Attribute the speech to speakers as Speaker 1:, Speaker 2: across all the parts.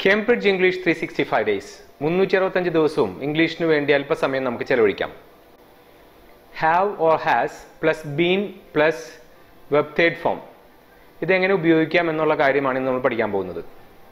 Speaker 1: Cambridge English three sixty five days മുന്നൂറ്റി അറുപത്തഞ്ച് ദിവസവും ഇംഗ്ലീഷിന് വേണ്ടി അല്പസമയം നമുക്ക് ചെലവഴിക്കാം have or has plus been plus verb third form ഇതെങ്ങനെ ഉപയോഗിക്കാം എന്നുള്ള കാര്യമാണ് ഇന്ന് നമ്മൾ പഠിക്കാൻ പോകുന്നത്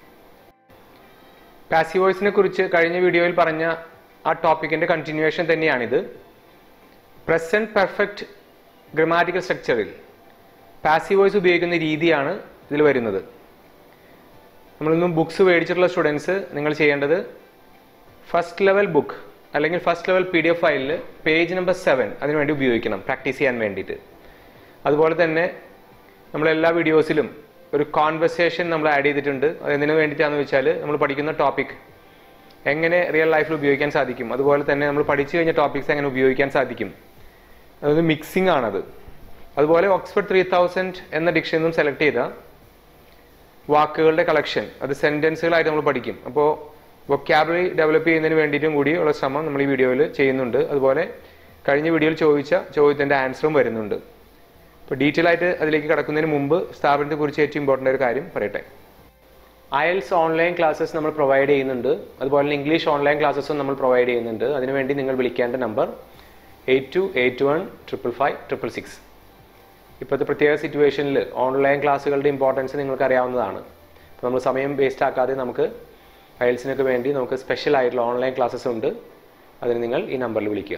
Speaker 1: പാസീവ് വോയിസിനെ കുറിച്ച് കഴിഞ്ഞ വീഡിയോയിൽ പറഞ്ഞ ആ ടോപ്പിക്കിന്റെ കണ്ടിന്യൂവേഷൻ തന്നെയാണിത് പ്രസന്റ് പെർഫെക്റ്റ് ഗ്രമാറ്റിക്കൽ സ്ട്രക്ചറിൽ പാസീവ് വോയിസ് ഉപയോഗിക്കുന്ന രീതിയാണ് ഇതിൽ വരുന്നത് നമ്മളിന്നും ബുക്സ് മേടിച്ചിട്ടുള്ള സ്റ്റുഡൻസ് നിങ്ങൾ ചെയ്യേണ്ടത് ഫസ്റ്റ് ലെവൽ ബുക്ക് അല്ലെങ്കിൽ first level P D F ഫയലിൽ പേജ് നമ്പർ സെവൻ അതിനുവേണ്ടി ഉപയോഗിക്കണം പ്രാക്ടീസ് ചെയ്യാൻ വേണ്ടിയിട്ട് അതുപോലെ തന്നെ നമ്മൾ എല്ലാ വീഡിയോസിലും ഒരു കോൺവെർസേഷൻ നമ്മൾ ആഡ് ചെയ്തിട്ടുണ്ട് അത് എന്തിനു വേണ്ടിയിട്ടാണെന്ന് വെച്ചാൽ നമ്മൾ പഠിക്കുന്ന ടോപ്പിക് എങ്ങനെ റിയൽ ലൈഫിൽ ഉപയോഗിക്കാൻ സാധിക്കും അതുപോലെ തന്നെ നമ്മൾ പഠിച്ചു കഴിഞ്ഞ ടോപ്പിക്സ് എങ്ങനെ ഉപയോഗിക്കാൻ സാധിക്കും അതൊരു മിക്സിംഗ് ആണത് അതുപോലെ ഓക്സ്ഫോർഡ് ത്രീ തൗസൻഡ് എന്ന ഡിക്ഷനിൽ നിന്നും സെലക്ട് ചെയ്ത വാക്കുകളുടെ കളക്ഷൻ അത് സെന്റൻസുകളായിട്ട് നമ്മൾ പഠിക്കും അപ്പോൾ വൊക്കാബുലറി ഡെവലപ്പ് ചെയ്യുന്നതിന് വേണ്ടിയിട്ടും കൂടി ഉള്ള ശ്രമം നമ്മൾ ഈ വീഡിയോയിൽ ചെയ്യുന്നുണ്ട് അതുപോലെ കഴിഞ്ഞ വീഡിയോയിൽ ചോദിച്ച ചോദ്യത്തിന്റെ ആൻസറും വരുന്നുണ്ട് അപ്പോൾ ഡീറ്റെയിൽ ആയിട്ട് അതിലേക്ക് കടക്കുന്നതിന് മുമ്പ് സ്ഥാപനത്തെ കുറിച്ച് ഏറ്റവും ഇമ്പോർട്ടൻ്റ് ഒരു കാര്യം പറയട്ടെ അയൽസ് ഓൺലൈൻ ക്ലാസ്സസ് നമ്മൾ പ്രൊവൈഡ് ചെയ്യുന്നുണ്ട് അതുപോലെ തന്നെ ഇംഗ്ലീഷ് ഓൺലൈൻ ക്ലാസ്സസും നമ്മൾ പ്രൊവൈഡ് ചെയ്യുന്നുണ്ട് അതിനുവേണ്ടി നിങ്ങൾ വിളിക്കേണ്ട number eight two eight one triple five triple six ഇപ്പോഴത്തെ പ്രത്യേക സിറ്റുവേഷനിൽ ഓൺലൈൻ ക്ലാസ്സുകളുടെ ഇമ്പോർട്ടൻസ് നിങ്ങൾക്ക് അറിയാവുന്നതാണ് അപ്പോൾ നമ്മൾ സമയം വേസ്റ്റ് ആക്കാതെ നമുക്ക് അയൽസിനൊക്കെ വേണ്ടി നമുക്ക് സ്പെഷ്യൽ ആയിട്ടുള്ള ഓൺലൈൻ ക്ലാസ്സസ് ഉണ്ട് അതിന് നിങ്ങൾ ഈ നമ്പറിൽ വിളിക്കുക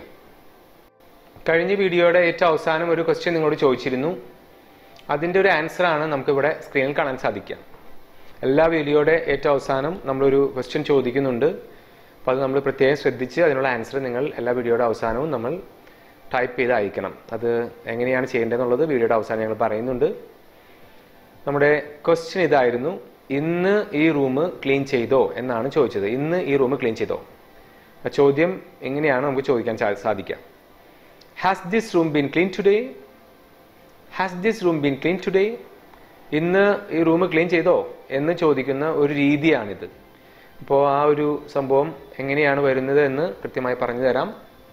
Speaker 1: കഴിഞ്ഞ വീഡിയോയുടെ ഏറ്റവും അവസാനം ഒരു ക്വസ്റ്റ്യൻ നിങ്ങളോട് ചോദിച്ചിരുന്നു അതിൻ്റെ ഒരു ആൻസറാണ് നമുക്കിവിടെ സ്ക്രീനിൽ കാണാൻ സാധിക്കുക എല്ലാ വീഡിയോയുടെ ഏറ്റവും അവസാനം നമ്മളൊരു ക്വസ്റ്റ്യൻ ചോദിക്കുന്നുണ്ട് അപ്പോൾ അത് നമ്മൾ പ്രത്യേകം ശ്രദ്ധിച്ച് അതിനുള്ള ആൻസർ നിങ്ങൾ എല്ലാ വീഡിയോയുടെ അവസാനവും നമ്മൾ ടൈപ്പ് ചെയ്ത് അയക്കണം അത് എങ്ങനെയാണ് ചെയ്യേണ്ടതെന്നുള്ളത് വീഡിയോയുടെ അവസാനം ഞങ്ങൾ പറയുന്നുണ്ട് നമ്മുടെ ക്വസ്റ്റ്യൻ ഇതായിരുന്നു ഇന്ന് ഈ റൂം ക്ലീൻ ചെയ്തോ എന്നാണ് ചോദിച്ചത് ഇന്ന് ഈ റൂം ക്ലീൻ ചെയ്തോ ആ ചോദ്യം എങ്ങനെയാണ് നമുക്ക് ചോദിക്കാൻ സാ- സാധിക്കുക has this room been clean today has this room been clean today ഇന്ന് ഈ റൂം ക്ലീൻ ചെയ്തോ എന്ന് ചോദിക്കുന്ന ഒരു രീതിയാണിത് അപ്പോൾ ആ ഒരു സംഭവം എങ്ങനെയാണ് വരുന്നത് എന്ന് കൃത്യമായി പറഞ്ഞു തരാം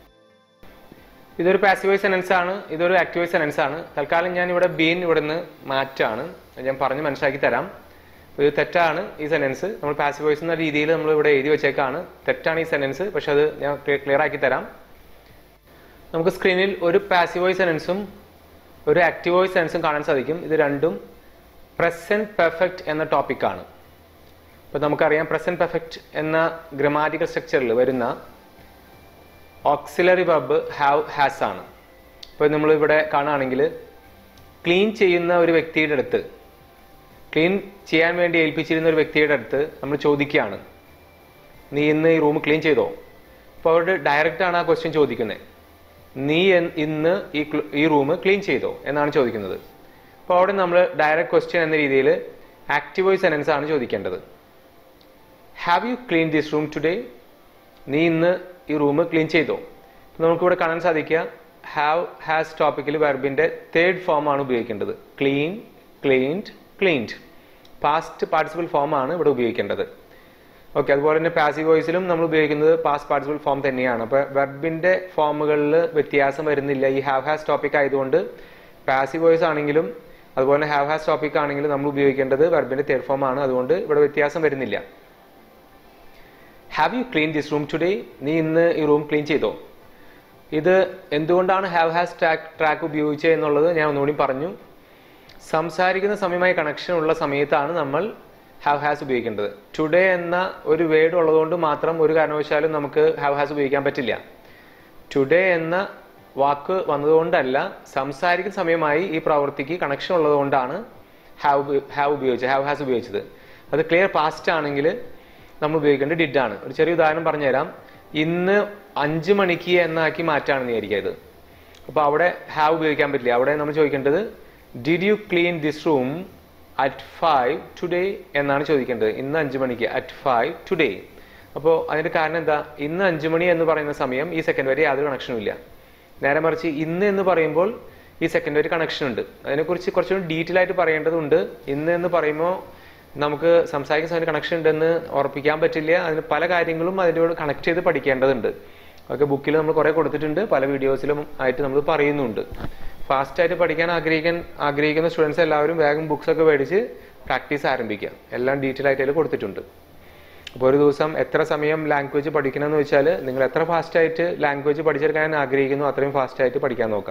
Speaker 1: ഇതൊരു പാസീവ് സെനൻസ് ആണ് ഇതൊരു ആക്റ്റീവ് സെനൻസ് ആണ് തൽക്കാലം ഞാൻ ഇവിടെ ബീൻ ഇവിടെ നിന്ന് മാറ്റാണ് അത് ഞാൻ പറഞ്ഞ് മനസ്സിലാക്കി തരാം ഇത് തെറ്റാണ് ഈ സെനൻസ് നമ്മൾ പാസീവ് വോയിസ് എന്ന രീതിയിൽ നമ്മൾ ഇവിടെ എഴുതി വെച്ചേക്കാണ് തെറ്റാണ് ഈ സെനൻസ് പക്ഷെ അത് ഞാൻ ക്ലിയർ ആക്കി തരാം നമുക്ക് സ്ക്രീനിൽ ഒരു പാസീവ് വോയിസ് സെനൻസും ഒരു ആക്റ്റീവ് വോയിസ് സെനൻസും കാണാൻ സാധിക്കും ഇത് രണ്ടും പ്രസന്റ് പെർഫെക്റ്റ് എന്ന ടോപ്പിക്കാണ് ഇപ്പൊ നമുക്കറിയാം പ്രസന്റ് പെർഫെക്റ്റ് എന്ന ഗ്രമാറ്റിക്കൽ സ്ട്രക്ചറിൽ വരുന്ന ഓക്സിലറി വെബ് ഹാവ് ഹാസ് ആണ് ഇപ്പോൾ നമ്മൾ ഇവിടെ കാണുകയാണെങ്കിൽ ക്ലീൻ ചെയ്യുന്ന ഒരു വ്യക്തിയുടെ അടുത്ത് ക്ലീൻ ചെയ്യാൻ വേണ്ടി ഏൽപ്പിച്ചിരുന്ന ഒരു വ്യക്തിയുടെ അടുത്ത് നമ്മൾ ചോദിക്കുകയാണ് നീ ഇന്ന് ഈ റൂം ക്ലീൻ ചെയ്തോ അപ്പോൾ അവരുടെ ഡയറക്റ്റ് ആണ് ആ ക്വസ്റ്റ്യൻ ചോദിക്കുന്നത് നീ എൻ- ഇന്ന് ഈ ക്ല- ഈ റൂം ക്ലീൻ ചെയ്തോ എന്നാണ് ചോദിക്കുന്നത് അപ്പോൾ അവിടെ നമ്മൾ ഡയറക്റ്റ് ക്വസ്റ്റ്യൻ എന്ന രീതിയിൽ ആക്റ്റീവ് വോയിസ് സെനൻസ് ആണ് ചോദിക്കേണ്ടത് have you clean this room today നീ ഇന്ന് ഈ റൂം ക്ലീൻ ചെയ്തോ ഇപ്പൊ നമുക്കിവിടെ കാണാൻ സാധിക്കുക ഹാവ് ഹാസ് ടോപ്പിക്കിൽ വെർബിന്റെ തേർഡ് ഫോം ആണ് ഉപയോഗിക്കേണ്ടത് clean cleaned cleaned past participle form ആണ് ഇവിടെ ഉപയോഗിക്കേണ്ടത് ഓക്കെ അതുപോലെ തന്നെ പാസീവ് വോയിസിലും നമ്മൾ ഉപയോഗിക്കുന്നത് പാസ്റ്റ് പാർട്ടിസിപ്പൽ ഫോം തന്നെയാണ് അപ്പോൾ വെർബിന്റെ ഫോമുകളിൽ വ്യത്യാസം വരുന്നില്ല ഈ ഹാവ് ഹാസ് ടോപ്പിക് ആയതുകൊണ്ട് പാസീവ് വോയിസ് ആണെങ്കിലും അതുപോലെ ഹാവ് ഹാസ് ടോപ്പിക് ആണെങ്കിലും നമ്മൾ ഉപയോഗിക്കേണ്ടത് വെർബിന്റെ തേർഡ് ഫോം ആണ് അതുകൊണ്ട് ഇവിടെ വ്യത്യാസം വരുന്നില്ല have you clean this room today നീ ഇന്ന് ഈ റൂം ക്ലീൻ ചെയ്തോ ഇത് എന്തുകൊണ്ടാണ് ഹാവ് ഹാസ് ട്രാക്ക് ട്രാക്ക് ഉപയോഗിച്ചത് എന്നുള്ളത് ഞാൻ ഒന്നുകൂടി പറഞ്ഞു സംസാരിക്കുന്ന സമയമായി കണക്ഷൻ ഉള്ള സമയത്താണ് നമ്മൾ ഹാവ് ഹാസ് ഉപയോഗിക്കേണ്ടത് ടുഡേ എന്ന ഒരു വേർഡ് ഉള്ളതുകൊണ്ട് മാത്രം ഒരു കാരണവശാലും നമുക്ക് ഹാവ് ഹാസ് ഉപയോഗിക്കാൻ പറ്റില്ല ടുഡേ എന്ന വാക്ക് വന്നതുകൊണ്ടല്ല സംസാരിക്കുന്ന സമയമായി ഈ പ്രവൃത്തിക്ക് കണക്ഷൻ ഉള്ളതുകൊണ്ടാണ് ഹാവ് ഹാവ് ഉപയോഗിച്ചത് ഹാവ് ഹാസ് ഉപയോഗിച്ചത് അത് ക്ലിയർ പാസ്റ്റ് ആണെങ്കിൽ നമ്മൾ ഉപയോഗിക്കേണ്ടത് ഡിഡ് ആണ് ഒരു ചെറിയ ഉദാഹരണം പറഞ്ഞുതരാം ഇന്ന് അഞ്ച് മണിക്ക് എന്നാക്കി മാറ്റാണെന്ന് വിചാരിക്കുക ഇത് അപ്പോൾ അവിടെ ഹാവ് ഉപയോഗിക്കാൻ പറ്റില്ല അവിടെ നമ്മൾ ചോദിക്കേണ്ടത് did you clean this room at five today എന്നാണ് ചോദിക്കേണ്ടത് ഇന്ന് അഞ്ച് മണിക്ക് അറ്റ് ഫൈവ് ടുഡേ അപ്പോൾ അതിന്റെ കാരണം എന്താ ഇന്ന് അഞ്ച് മണി എന്ന് പറയുന്ന സമയം ഈ സെക്കൻഡ് വരെ യാതൊരു കണക്ഷനും ഇല്ല നേരെ മറിച്ച് ഇന്ന് എന്ന് പറയുമ്പോൾ ഈ സെക്കൻഡ് വരെ കണക്ഷൻ ഉണ്ട് അതിനെക്കുറിച്ച് കുറച്ചുകൂടി ഡീറ്റെയിൽ ആയിട്ട് പറയേണ്ടതുണ്ട് ഇന്ന് എന്ന് പറയുമ്പോൾ നമുക്ക് സംസാരിക്കുന്ന സമയത്ത് കണക്ഷൻ ഉണ്ടെന്ന് ഉറപ്പിക്കാൻ പറ്റില്ല അതിന് പല കാര്യങ്ങളും അതിനോട് കണക്ട് ചെയ്ത് പഠിക്കേണ്ടതുണ്ട് അതൊക്കെ ബുക്കിൽ നമ്മൾ കുറെ കൊടുത്തിട്ടുണ്ട് പല വീഡിയോസിലും ആയിട്ട് നമ്മൾ പറയുന്നുണ്ട് ഫാസ്റ്റ് ആയിട്ട് പഠിക്കാൻ ആഗ്രഹിക്കാൻ ആഗ്രഹിക്കുന്ന സ്റ്റുഡൻസ് എല്ലാവരും വേഗം ബുക്സ് ഒക്കെ മേടിച്ച് പ്രാക്ടീസ് ആരംഭിക്കുക എല്ലാം ഡീറ്റെയിൽ ആയിട്ട് അതിൽ കൊടുത്തിട്ടുണ്ട് അപ്പോൾ ഒരു ദിവസം എത്ര സമയം ലാംഗ്വേജ് പഠിക്കണമെന്ന് വെച്ചാൽ നിങ്ങൾ എത്ര ഫാസ്റ്റായിട്ട് ലാംഗ്വേജ് പഠിച്ചെടുക്കാൻ ആഗ്രഹിക്കുന്നു അത്രയും ഫാസ്റ്റായിട്ട് പഠിക്കാൻ നോക്കുക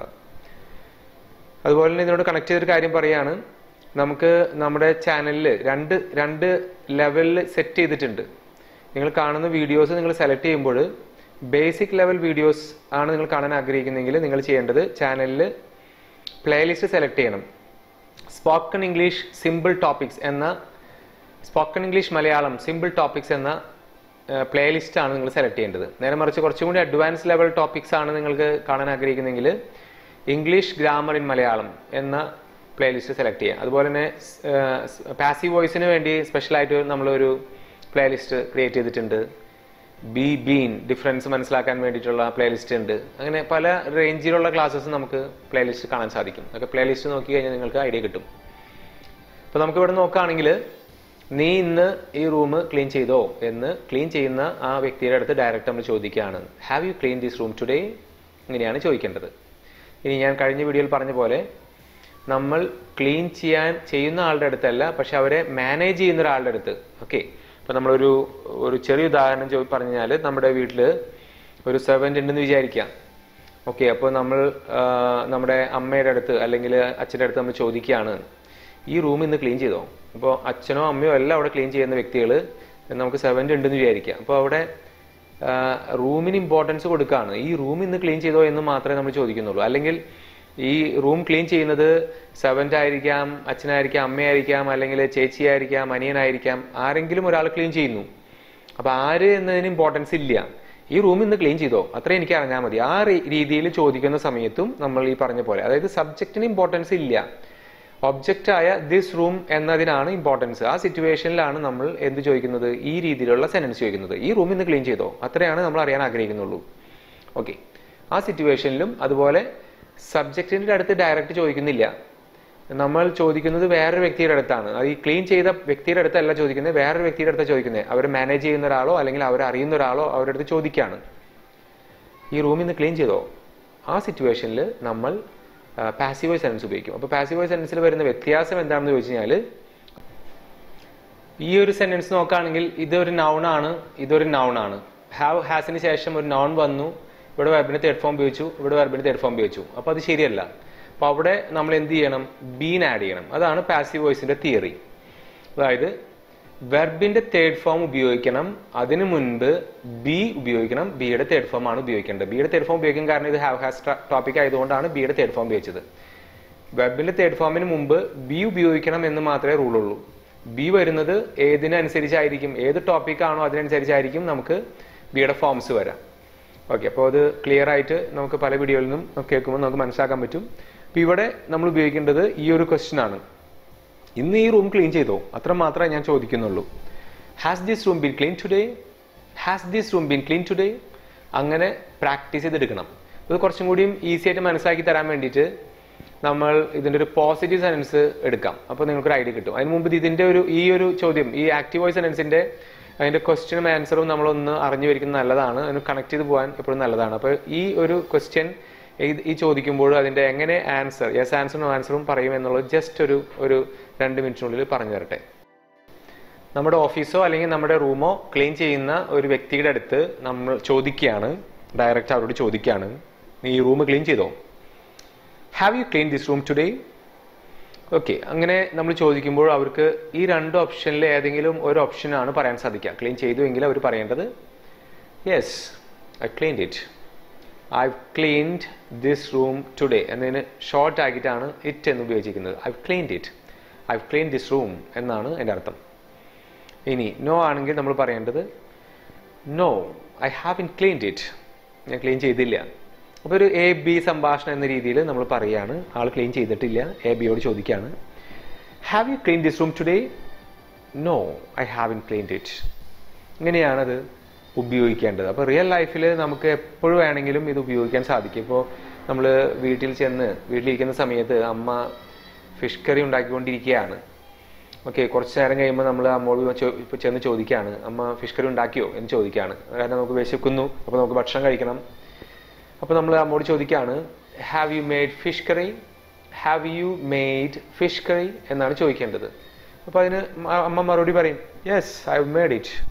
Speaker 1: അതുപോലെ തന്നെ ഇതിനോട് കണക്ട് ചെയ്തൊരു കാര്യം പറയുകയാണ് നമുക്ക് നമ്മുടെ ചാനലിൽ രണ്ട് രണ്ട് ലെവലിൽ സെറ്റ് ചെയ്തിട്ടുണ്ട് നിങ്ങൾ കാണുന്ന വീഡിയോസ് നിങ്ങൾ സെലക്ട് ചെയ്യുമ്പോൾ ബേസിക് ലെവൽ വീഡിയോസ് ആണ് നിങ്ങൾ കാണാൻ ആഗ്രഹിക്കുന്നതെങ്കിൽ നിങ്ങൾ ചെയ്യേണ്ടത് ചാനലിൽ പ്ലേലിസ്റ്റ് സെലക്ട് ചെയ്യണം സ്പോക്കൺ ഇംഗ്ലീഷ് സിമ്പിൾ ടോപ്പിക്സ് എന്ന spoken English Malayalam simple topics എന്ന പ്ലേലിസ്റ്റ് ആണ് നിങ്ങൾ സെലക്ട് ചെയ്യേണ്ടത് നേരെ മറിച്ച് കുറച്ചും കൂടി അഡ്വാൻസ് ലെവൽ ടോപ്പിക്സ് ആണ് നിങ്ങൾക്ക് കാണാൻ ആഗ്രഹിക്കുന്നതെങ്കിൽ ഇംഗ്ലീഷ് ഗ്രാമർ ഇൻ മലയാളം എന്ന പ്ലേലിസ്റ്റ് സെലക്ട് ചെയ്യുക അതുപോലെ തന്നെ പാസീവ് വോയിസിന് വേണ്ടി സ്പെഷ്യലായിട്ട് നമ്മളൊരു പ്ലേലിസ്റ്റ് ക്രിയേറ്റ് ചെയ്തിട്ടുണ്ട് ബി ബീൻ ഡിഫറൻസ് മനസ്സിലാക്കാൻ വേണ്ടിയിട്ടുള്ള പ്ലേലിസ്റ്റ് ഉണ്ട് അങ്ങനെ പല റേഞ്ചിലുള്ള ക്ലാസ്സസ് നമുക്ക് പ്ലേലിസ്റ്റ് കാണാൻ സാധിക്കും അതൊക്കെ പ്ലേലിസ്റ്റ് നോക്കി കഴിഞ്ഞാൽ നിങ്ങൾക്ക് ഐഡിയ കിട്ടും അപ്പോൾ നമുക്ക് ഇവിടെ നോക്കുകയാണെങ്കിൽ നീ ഇന്ന് ഈ റൂം ക്ലീൻ ചെയ്തോ എന്ന് ക്ലീൻ ചെയ്യുന്ന ആ വ്യക്തിയുടെ അടുത്ത് ഡയറക്റ്റ് നമ്മൾ ചോദിക്കുകയാണ് have you clean this room today ഇങ്ങനെയാണ് ചോദിക്കേണ്ടത് ഇനി ഞാൻ കഴിഞ്ഞ വീഡിയോയിൽ പറഞ്ഞ പോലെ നമ്മൾ ക്ലീൻ ചെയ്യാൻ ചെയ്യുന്ന ആളുടെ അടുത്തല്ല പക്ഷെ അവരെ മാനേജ് ചെയ്യുന്ന ഒരാളുടെ അടുത്ത് ഓക്കെ ഇപ്പൊ നമ്മളൊരു ഒരു ചെറിയ ഉദാഹരണം ചോ പറഞ്ഞാൽ നമ്മുടെ വീട്ടിൽ ഒരു സെർവൻ്റ് ഉണ്ടെന്ന് വിചാരിക്കാം ഓക്കെ അപ്പോൾ നമ്മൾ ആ, നമ്മുടെ അമ്മയുടെ അടുത്ത് അല്ലെങ്കിൽ അച്ഛൻ്റെ അടുത്ത് നമ്മൾ ചോദിക്കുകയാണ് ഈ റൂം ഇന്ന് ക്ലീൻ ചെയ്തോ അപ്പോൾ അച്ഛനോ അമ്മയോ എല്ലാം അവിടെ ക്ലീൻ ചെയ്യുന്ന വ്യക്തികൾ നമുക്ക് സെവൻ്റ് ഉണ്ടെന്ന് വിചാരിക്കാം അപ്പോൾ അവിടെ റൂമിന് ഇമ്പോർട്ടൻസ് കൊടുക്കുകയാണ് ഈ റൂം ഇന്ന് ക്ലീൻ ചെയ്തോ എന്ന് മാത്രമേ നമ്മൾ ചോദിക്കുന്നുള്ളൂ അല്ലെങ്കിൽ ഈ റൂം ക്ലീൻ ചെയ്യുന്നത് സെവൻ്റ് ആയിരിക്കാം അച്ഛനായിരിക്കാം അമ്മയായിരിക്കാം അല്ലെങ്കിൽ ചേച്ചിയായിരിക്കാം അനിയനായിരിക്കാം ആരെങ്കിലും ഒരാൾ ക്ലീൻ ചെയ്യുന്നു അപ്പൊ ആര് എന്നതിന് ഇമ്പോർട്ടൻസ് ഇല്ല ഈ റൂം ഇന്ന് ക്ലീൻ ചെയ്തോ അത്ര എനിക്ക് അറിഞ്ഞാൽ മതി ആ രീതിയിൽ ചോദിക്കുന്ന സമയത്തും നമ്മൾ ഈ പറഞ്ഞ പോലെ അതായത് സബ്ജക്റ്റിന് ഇമ്പോർട്ടൻസ് ഇല്ല ഒബ്ജക്റ്റ് ആയ ദിസ് റൂം എന്നതിനാണ് ഇമ്പോർട്ടൻസ് ആ സിറ്റുവേഷനിലാണ് നമ്മൾ എന്ത് ചോദിക്കുന്നത് ഈ രീതിയിലുള്ള സെന്റൻസ് ചോദിക്കുന്നത് ഈ റൂം ഇന്ന് ക്ലീൻ ചെയ്തോ അത്രയാണ് നമ്മൾ അറിയാൻ ആഗ്രഹിക്കുന്നുള്ളൂ ഓക്കെ ആ സിറ്റുവേഷനിലും അതുപോലെ സബ്ജക്റ്റിന്റെ അടുത്ത് ഡയറക്റ്റ് ചോദിക്കുന്നില്ല നമ്മൾ ചോദിക്കുന്നത് വേറൊരു വ്യക്തിയുടെ അടുത്താണ് അത് ഈ ക്ലീൻ ചെയ്ത വ്യക്തിയുടെ അടുത്തല്ല ചോദിക്കുന്നത് വേറൊരു വ്യക്തിയുടെ അടുത്താണ് ചോദിക്കുന്നത് അവർ മാനേജ് ചെയ്യുന്ന ഒരാളോ അല്ലെങ്കിൽ അവർ അറിയുന്ന ഒരാളോ അവരുടെ അടുത്ത് ചോദിക്കുകയാണ് ഈ റൂമിൽ നിന്ന് ക്ലീൻ ചെയ്തോ ആ സിറ്റുവേഷനിൽ നമ്മൾ പാസീവ് വോയിസ് സെൻസ് ഉപയോഗിക്കും അപ്പോൾ പാസീവ് വോയിസ് സെൻസിൽ വരുന്ന വ്യത്യാസം എന്താണെന്ന് ചോദിച്ചു കഴിഞ്ഞാൽ ഈ ഒരു സെന്റൻസ് നോക്കുകയാണെങ്കിൽ ഇതൊരു noun ആണ് ഇതൊരു noun ആണ് ഹാവ് ഹാസിന് ശേഷം ഒരു noun വന്നു ഇവിടെ വെർബിന് തേർഡ് ഫോം ഉപയോഗിച്ചു ഇവിടെ വെർബിന് തേർഡ് ഫോം ഉപയോഗിച്ചു അപ്പോൾ അത് ശരിയല്ല അപ്പോൾ അവിടെ നമ്മൾ എന്ത് ചെയ്യണം ബീൻ ആഡ് ചെയ്യണം അതാണ് പാസീവ് വോയിസിന്റെ തിയറി അതായത് വെർബിന്റെ തേർഡ് ഫോം ഉപയോഗിക്കണം അതിനു മുൻപ് ബി ഉപയോഗിക്കണം ബിയുടെ തേർഡ് ഫോം ആണ് ഉപയോഗിക്കേണ്ടത് ബിയുടെ തേർഡ് ഫോം ഉപയോഗിക്കാൻ കാരണം ഇത് ഹാവ് ഹാസ് ടോപ്പിക് ആയതുകൊണ്ടാണ് ബിയുടെ തേർഡ് ഫോം ഉപയോഗിച്ചത് വെബിന്റെ തേർഡ് ഫോമിന് മുമ്പ് ബി ഉപയോഗിക്കണം എന്ന് മാത്രമേ റൂൾ ഉള്ളൂ ബി വരുന്നത് ഏതിനനുസരിച്ചായിരിക്കും ഏത് ടോപ്പിക് ആണോ അതിനനുസരിച്ചായിരിക്കും നമുക്ക് ബിയുടെ ഫോംസ് വരാം ഓക്കെ അപ്പോൾ അത് ക്ലിയർ ആയിട്ട് നമുക്ക് പല വീഡിയോയിൽ നിന്നും കേൾക്കുമ്പോൾ നമുക്ക് മനസ്സിലാക്കാൻ പറ്റും അപ്പോൾ ഇവിടെ നമ്മൾ ഉപയോഗിക്കേണ്ടത് ഈ ഒരു ക്വസ്റ്റ്യൻ ആണ് ഇന്ന് ഈ റൂം ക്ലീൻ ചെയ്തോ അത്ര മാത്രമേ ഞാൻ ചോദിക്കുന്നുള്ളൂ has this room been clean today has this room been clean today അങ്ങനെ പ്രാക്ടീസ് ചെയ്തെടുക്കണം ഇത് കുറച്ചും കൂടിയും ഈസി ആയിട്ട് മനസ്സിലാക്കി തരാൻ വേണ്ടിയിട്ട് നമ്മൾ ഇതിന്റെ ഒരു പോസിറ്റീവ് സെൻസ് എടുക്കാം അപ്പോൾ നിങ്ങൾക്ക് ഒരു ഐഡിയ കിട്ടും അതിന് മുമ്പ് ഇതിന്റെ ഒരു ഈ ഒരു ചോദ്യം ഈ ആക്റ്റീവ് വോയിസ് സെൻസിന്റെ അതിന്റെ ക്വസ്റ്റ്യനും ആൻസറും നമ്മളൊന്ന് അറിഞ്ഞു വരിക്കുന്നത് നല്ലതാണ് അതിന് കണക്ട് ചെയ്ത് പോകാൻ എപ്പോഴും നല്ലതാണ് അപ്പോൾ ഈ ഒരു ക്വസ്റ്റ്യൻ ഈ ചോദിക്കുമ്പോൾ അതിന്റെ എങ്ങനെ ആൻസർ യെസ് ആൻസറും ആൻസറും പറയും എന്നുള്ളത് ജസ്റ്റ് ഒരു ഒരു രണ്ട് മിനിറ്റിനുള്ളിൽ പറഞ്ഞു തരട്ടെ നമ്മുടെ ഓഫീസോ അല്ലെങ്കിൽ നമ്മുടെ റൂമോ ക്ലീൻ ചെയ്യുന്ന ഒരു വ്യക്തിയുടെ അടുത്ത് നമ്മൾ ചോദിക്കുകയാണ് ഡയറക്റ്റ് അവരോട് ചോദിക്കുകയാണ് നീ ഈ റൂം ക്ലീൻ ചെയ്തോ have you clean this room today okay അങ്ങനെ നമ്മൾ ചോദിക്കുമ്പോൾ അവർക്ക് ഈ രണ്ട് ഓപ്ഷനിൽ ഏതെങ്കിലും ഒരു ഓപ്ഷനാണ് പറയാൻ സാധിക്കുക ക്ലീൻ ചെയ്തു എങ്കിൽ അവർ പറയേണ്ടത് yes I cleaned it I cleaned this room today എന്നതിന് ഷോർട്ട് ആക്കിയിട്ടാണ് ഇറ്റ് എന്ന് ഉപയോഗിച്ചിരിക്കുന്നത് I cleaned it I clean this room എന്നാണ് എൻ്റെ അർത്ഥം ഇനി നോ ആണെങ്കിൽ നമ്മൾ പറയേണ്ടത് no I haven't cleaned it ഞാൻ ക്ലീൻ ചെയ്തില്ല അപ്പോൾ ഒരു എ ബി സംഭാഷണം എന്ന രീതിയിൽ നമ്മൾ പറയുകയാണ് ആൾ ക്ലീൻ ചെയ്തിട്ടില്ല എ ബിയോട് ചോദിക്കുകയാണ് have you clean this room today no I haven't cleaned it ഇങ്ങനെയാണത് ഉപയോഗിക്കേണ്ടത് അപ്പോൾ റിയൽ ലൈഫിൽ നമുക്ക് എപ്പോഴും വേണമെങ്കിലും ഇത് ഉപയോഗിക്കാൻ സാധിക്കും ഇപ്പോൾ നമ്മൾ വീട്ടിൽ ചെന്ന് വീട്ടിലിരിക്കുന്ന സമയത്ത് അമ്മ ഫിഷ് കറി ഉണ്ടാക്കിക്കൊണ്ടിരിക്കുകയാണ് ഓക്കെ കുറച്ച് നേരം കഴിയുമ്പോൾ നമ്മൾ അമ്മോട് ചോ- ഇപ്പൊ ചെന്ന് ചോദിക്കുകയാണ് അമ്മ ഫിഷ് കറി ഉണ്ടാക്കിയോ എന്ന് ചോദിക്കുകയാണ് കാരണം നമുക്ക് വിശക്കുന്നു അപ്പോൾ നമുക്ക് ഭക്ഷണം കഴിക്കണം അപ്പോൾ നമ്മൾ അമ്മോട് ചോദിക്കുകയാണ് have you made fish curry have you made fish curry എന്നാണ് ചോദിക്കേണ്ടത് അപ്പോൾ അതിന് മ- അമ്മ മറുപടി പറയും yes I have made it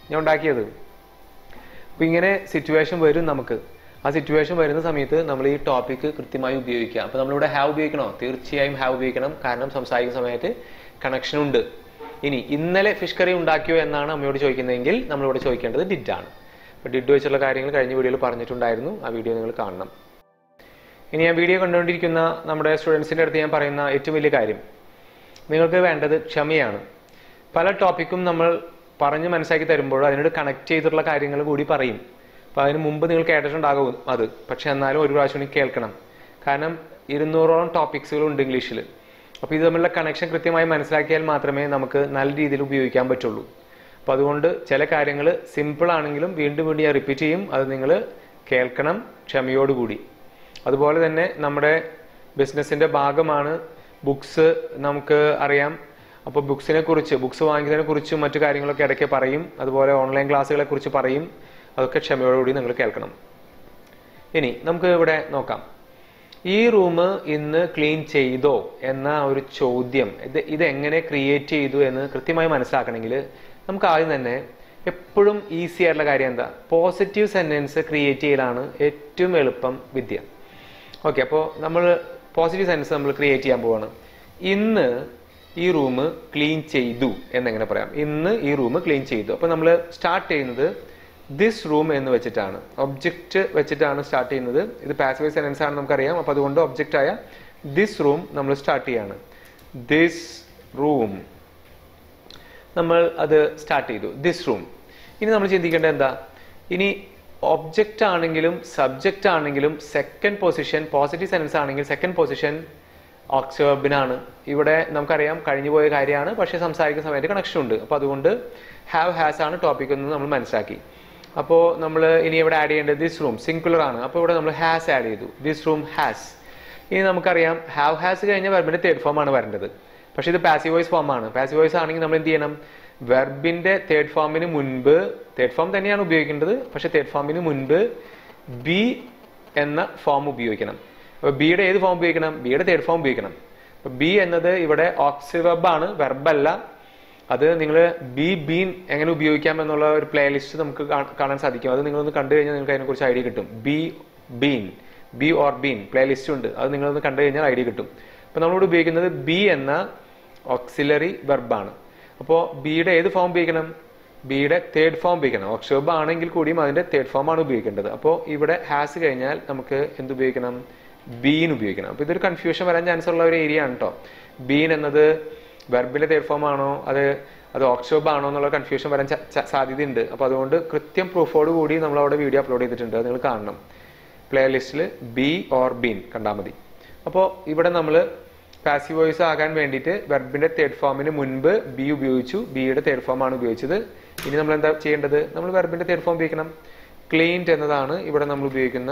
Speaker 1: ഞാൻ ഉണ്ടാക്കിയത് അപ്പം ഇങ്ങനെ സിറ്റുവേഷൻ വരും നമുക്ക് ആ സിറ്റുവേഷൻ വരുന്ന സമയത്ത് നമ്മൾ ഈ ടോപ്പിക്ക് കൃത്യമായി ഉപയോഗിക്കുക അപ്പോൾ നമ്മളിവിടെ ഹാവ് ഉപയോഗിക്കണോ തീർച്ചയായും ഹാവ് ഉപയോഗിക്കണം കാരണം സംസാരിക്കുന്ന സമയത്ത് കണക്ഷൻ ഉണ്ട് ഇനി ഇന്നലെ ഫിഷ് കറി ഉണ്ടാക്കിയോ എന്നാണ് അമ്മയോട് ചോദിക്കുന്നതെങ്കിൽ നമ്മളിവിടെ ചോദിക്കേണ്ടത് ഡിഡ് ആണ് അപ്പോൾ ഡിഡ് വെച്ചുള്ള കാര്യങ്ങൾ കഴിഞ്ഞ വീഡിയോയിൽ പറഞ്ഞിട്ടുണ്ടായിരുന്നു ആ വീഡിയോ നിങ്ങൾ കാണണം ഇനി ഞാൻ വീഡിയോ കണ്ടുകൊണ്ടിരിക്കുന്ന നമ്മുടെ സ്റ്റുഡൻസിൻ്റെ അടുത്ത് ഞാൻ പറയുന്ന ഏറ്റവും വലിയ കാര്യം നിങ്ങൾക്ക് വേണ്ടത് ക്ഷമയാണ് പല ടോപ്പിക്കും നമ്മൾ പറഞ്ഞ് മനസ്സിലാക്കി തരുമ്പോൾ അതിനോട് കണക്ട് ചെയ്തിട്ടുള്ള കാര്യങ്ങൾ കൂടി പറയും അപ്പോൾ അതിന് മുമ്പ് നിങ്ങൾ കേട്ടിട്ടുണ്ടാകും അത് പക്ഷെ എന്നാലും ഒരു പ്രാവശ്യം കൂടി കേൾക്കണം കാരണം ഇരുന്നൂറോളം ടോപ്പിക്സുകൾ ഉണ്ട് ഇംഗ്ലീഷിൽ അപ്പോൾ ഇത് തമ്മിലുള്ള കണക്ഷൻ കൃത്യമായി മനസ്സിലാക്കിയാൽ മാത്രമേ നമുക്ക് നല്ല രീതിയിൽ ഉപയോഗിക്കാൻ പറ്റുള്ളൂ അപ്പോൾ അതുകൊണ്ട് ചില കാര്യങ്ങൾ സിമ്പിൾ ആണെങ്കിലും വീണ്ടും വീണ്ടും ഞാൻ റിപ്പീറ്റ് ചെയ്യും അത് നിങ്ങൾ കേൾക്കണം ക്ഷമയോടുകൂടി അതുപോലെ തന്നെ നമ്മുടെ ബിസിനസ്സിന്റെ ഭാഗമാണ് ബുക്സ് നമുക്ക് അറിയാം അപ്പോൾ ബുക്സിനെ കുറിച്ച് ബുക്സ് വാങ്ങിക്കുന്നതിനെ കുറിച്ചും മറ്റു കാര്യങ്ങളൊക്കെ ഇടയ്ക്ക് പറയും അതുപോലെ ഓൺലൈൻ ക്ലാസ്സുകളെ കുറിച്ച് പറയും അതൊക്കെ ക്ഷമയോടുകൂടി നിങ്ങൾ കേൾക്കണം ഇനി നമുക്ക് ഇവിടെ നോക്കാം ഈ റൂം ഇന്ന് ക്ലീൻ ചെയ്തോ എന്ന ഒരു ചോദ്യം ഇത് ഇത് എങ്ങനെ ക്രിയേറ്റ് ചെയ്തു എന്ന് കൃത്യമായി മനസ്സിലാക്കണമെങ്കിൽ നമുക്ക് ആദ്യം തന്നെ എപ്പോഴും ഈസി ആയിട്ടുള്ള കാര്യം എന്താ പോസിറ്റീവ് സെന്റൻസ് ക്രിയേറ്റ് ചെയ്യലാണ് ഏറ്റവും എളുപ്പം വിദ്യ ഓക്കെ അപ്പോൾ നമ്മൾ പോസിറ്റീവ് സെൻസ് നമ്മൾ ക്രിയേറ്റ് ചെയ്യാൻ പോവാണ് ഇന്ന് ഈ റൂം ക്ലീൻ ചെയ്തു എന്നെങ്ങനെ പറയാം ഇന്ന് ഈ റൂം ക്ലീൻ ചെയ്തു അപ്പോൾ നമ്മൾ സ്റ്റാർട്ട് ചെയ്യുന്നത് ദിസ് റൂം എന്ന് വെച്ചിട്ടാണ് ഒബ്ജക്റ്റ് വെച്ചിട്ടാണ് സ്റ്റാർട്ട് ചെയ്യുന്നത് ഇത് പാസീവ് സെൻസ് ആണ് നമുക്കറിയാം അപ്പോൾ അതുകൊണ്ട് ഒബ്ജക്റ്റ് ആയ ദിസ് റൂം നമ്മൾ സ്റ്റാർട്ട് ചെയ്യാണ് ദിസ് റൂം നമ്മൾ അത് സ്റ്റാർട്ട് ചെയ്തു ദിസ് റൂം ഇനി നമ്മൾ ചിന്തിക്കേണ്ടത് എന്താ ഇനി ഒബ്ജക്റ്റ് ആണെങ്കിലും സബ്ജക്റ്റ് ആണെങ്കിലും സെക്കൻഡ് പൊസിഷൻ പോസിറ്റീവ് സെൻസ് ആണെങ്കിൽ സെക്കൻഡ് പൊസിഷൻ ഓക്സിബിനാണ് ഇവിടെ നമുക്കറിയാം കഴിഞ്ഞു പോയ കാര്യമാണ് പക്ഷേ സംസാരിക്കുന്ന സമയത്ത് കണക്ഷൻ ഉണ്ട് അപ്പോൾ അതുകൊണ്ട് ഹാവ് ഹാസ് ആണ് ടോപ്പിക് എന്ന് നമ്മൾ മനസ്സിലാക്കി അപ്പോൾ നമ്മൾ ഇനി ഇവിടെ ആഡ് ചെയ്യേണ്ടത് ദിസ് റൂം സിംഗുലർ ആണ് അപ്പോൾ ഇവിടെ നമ്മൾ ഹാസ് ആഡ് ചെയ്തു ദിസ് റൂം ഹാസ് ഇനി നമുക്കറിയാം ഹാവ് ഹാസ് കഴിഞ്ഞ വെർബിന്റെ തേർഡ് ഫോം ആണ് വരേണ്ടത് പക്ഷേ ഇത് പാസീവ് വോയിസ് ഫോം ആണ് പാസീവ് വോയിസ് ആണെങ്കിൽ നമ്മൾ എന്ത് ചെയ്യണം വെർബിന്റെ തേർഡ് ഫോമിന് മുൻപ് തേർഡ് ഫോം തന്നെയാണ് ഉപയോഗിക്കേണ്ടത് പക്ഷേ തേർഡ് ഫോമിന് മുൻപ് ബി എന്ന ഫോം ഉപയോഗിക്കണം അപ്പോൾ ബിയുടെ ഏത് ഫോം ഉപയോഗിക്കണം ബിയുടെ തേർഡ് ഫോം ഉപയോഗിക്കണം അപ്പോൾ ബി എന്നത് ഇവിടെ ഓക്സി വെബാണ് വെർബല്ല അത് നിങ്ങൾ ബി ബീൻ എങ്ങനെ ഉപയോഗിക്കാം എന്നുള്ള ഒരു പ്ലേലിസ്റ്റ് നമുക്ക് കാണാൻ സാധിക്കും അത് നിങ്ങളൊന്ന് കണ്ടു കഴിഞ്ഞാൽ നിങ്ങൾക്ക് അതിനെക്കുറിച്ച് ഐഡിയ കിട്ടും be been be or been playlist ഉണ്ട് അത് നിങ്ങളൊന്ന് കണ്ടു കഴിഞ്ഞാൽ ഐഡിയ കിട്ടും അപ്പോൾ നമ്മളിവിടെ ഉപയോഗിക്കുന്നത് ബി എന്ന ഓക്സിലറി വെർബാണ് അപ്പോൾ ബിയുടെ ഏത് ഫോം ഉപയോഗിക്കണം ബിയുടെ തേർഡ് ഫോം ഉപയോഗിക്കണം ഓക്സിബ് ആണെങ്കിൽ കൂടിയും അതിന്റെ തേർഡ് ഫോം ആണ് ഉപയോഗിക്കേണ്ടത് അപ്പോൾ ഇവിടെ ഹാസ് കഴിഞ്ഞാൽ നമുക്ക് എന്ത് ഉപയോഗിക്കണം ബീൻ ഉപയോഗിക്കണം അപ്പോൾ ഇതൊരു കൺഫ്യൂഷൻ വരാൻ ചാൻസ് ഉള്ള ഒരു ഏരിയ ആണ് കേട്ടോ ബീൻ എന്നത് വെർബിന്റെ തേർഡ് ഫോം ആണോ അത് അത് ഓക്സിബ് ആണോ എന്നുള്ള കൺഫ്യൂഷൻ വരാൻ സാധ്യതയുണ്ട് അപ്പോൾ അതുകൊണ്ട് കൃത്യം പ്രൂഫോട് കൂടി നമ്മൾ അവിടെ വീഡിയോ അപ്ലോഡ് ചെയ്തിട്ടുണ്ട് അത് നിങ്ങൾ കാണണം പ്ലേലിസ്റ്റിൽ ബി ഓർ ബീൻ കണ്ടാൽ മതി അപ്പോൾ ഇവിടെ നമ്മൾ പാസീവ് വോയിസ് ആകാൻ വേണ്ടിയിട്ട് വെർബിന്റെ തേർഡ് ഫോമിന് മുൻപ് ബി ഉപയോഗിച്ചു ബിയുടെ തേർഡ് ഫോം ആണ് ഉപയോഗിച്ചത് ഇനി നമ്മൾ എന്താ ചെയ്യേണ്ടത് നമ്മൾ വെർബിന്റെ തേർഡ് ഫോം ഉപയോഗിക്കണം ക്ലീൻഡ് എന്നതാണ് ഇവിടെ നമ്മൾ ഉപയോഗിക്കുന്ന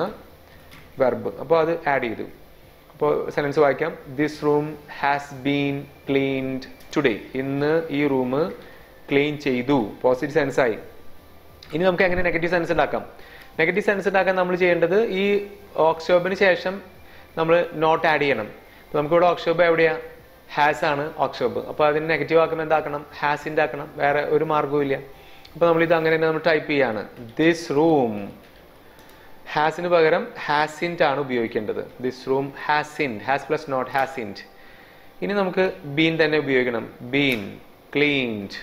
Speaker 1: വെർബ് അപ്പോൾ അത് ആഡ് ചെയ്തു അപ്പോൾ സെൻറ്റൻസ് വായിക്കാം this room has been cleaned today ഇന്ന് ഈ റൂം ക്ലീൻ ചെയ്തു പോസിറ്റീവ് സെൻസ് ആയി ഇനി നമുക്ക് എങ്ങനെ നെഗറ്റീവ് സെൻസ് ഉണ്ടാക്കാം നെഗറ്റീവ് സെൻസ് ഉണ്ടാക്കാൻ നമ്മൾ ചെയ്യേണ്ടത് ഈ ഓക്സിബിന് ശേഷം നമ്മൾ നോട്ട് ആഡ് ചെയ്യണം നമുക്കിവിടെ ഓക്സിബ് എവിടെയാ ഹാസ് ആണ് ഓക്സിബ് അപ്പോൾ അതിന് നെഗറ്റീവ് ആക്കുമ്പോൾ എന്താക്കണം ഹാസിൻ്റെ ആക്കണം വേറെ ഒരു മാർഗവും ഇല്ല അപ്പോൾ നമ്മൾ ഇത് അങ്ങനെ തന്നെ നമ്മൾ ടൈപ്പ് ചെയ്യാണ് ദിസ് റൂം ഹാസിന് പകരം ഹാസിൻറ്റ് ആണ് ഉപയോഗിക്കേണ്ടത് this room hasn't has plus not hasn't ഇനി നമുക്ക് ബീൻ തന്നെ ഉപയോഗിക്കണം ബീൻ ക്ലീൻഡ്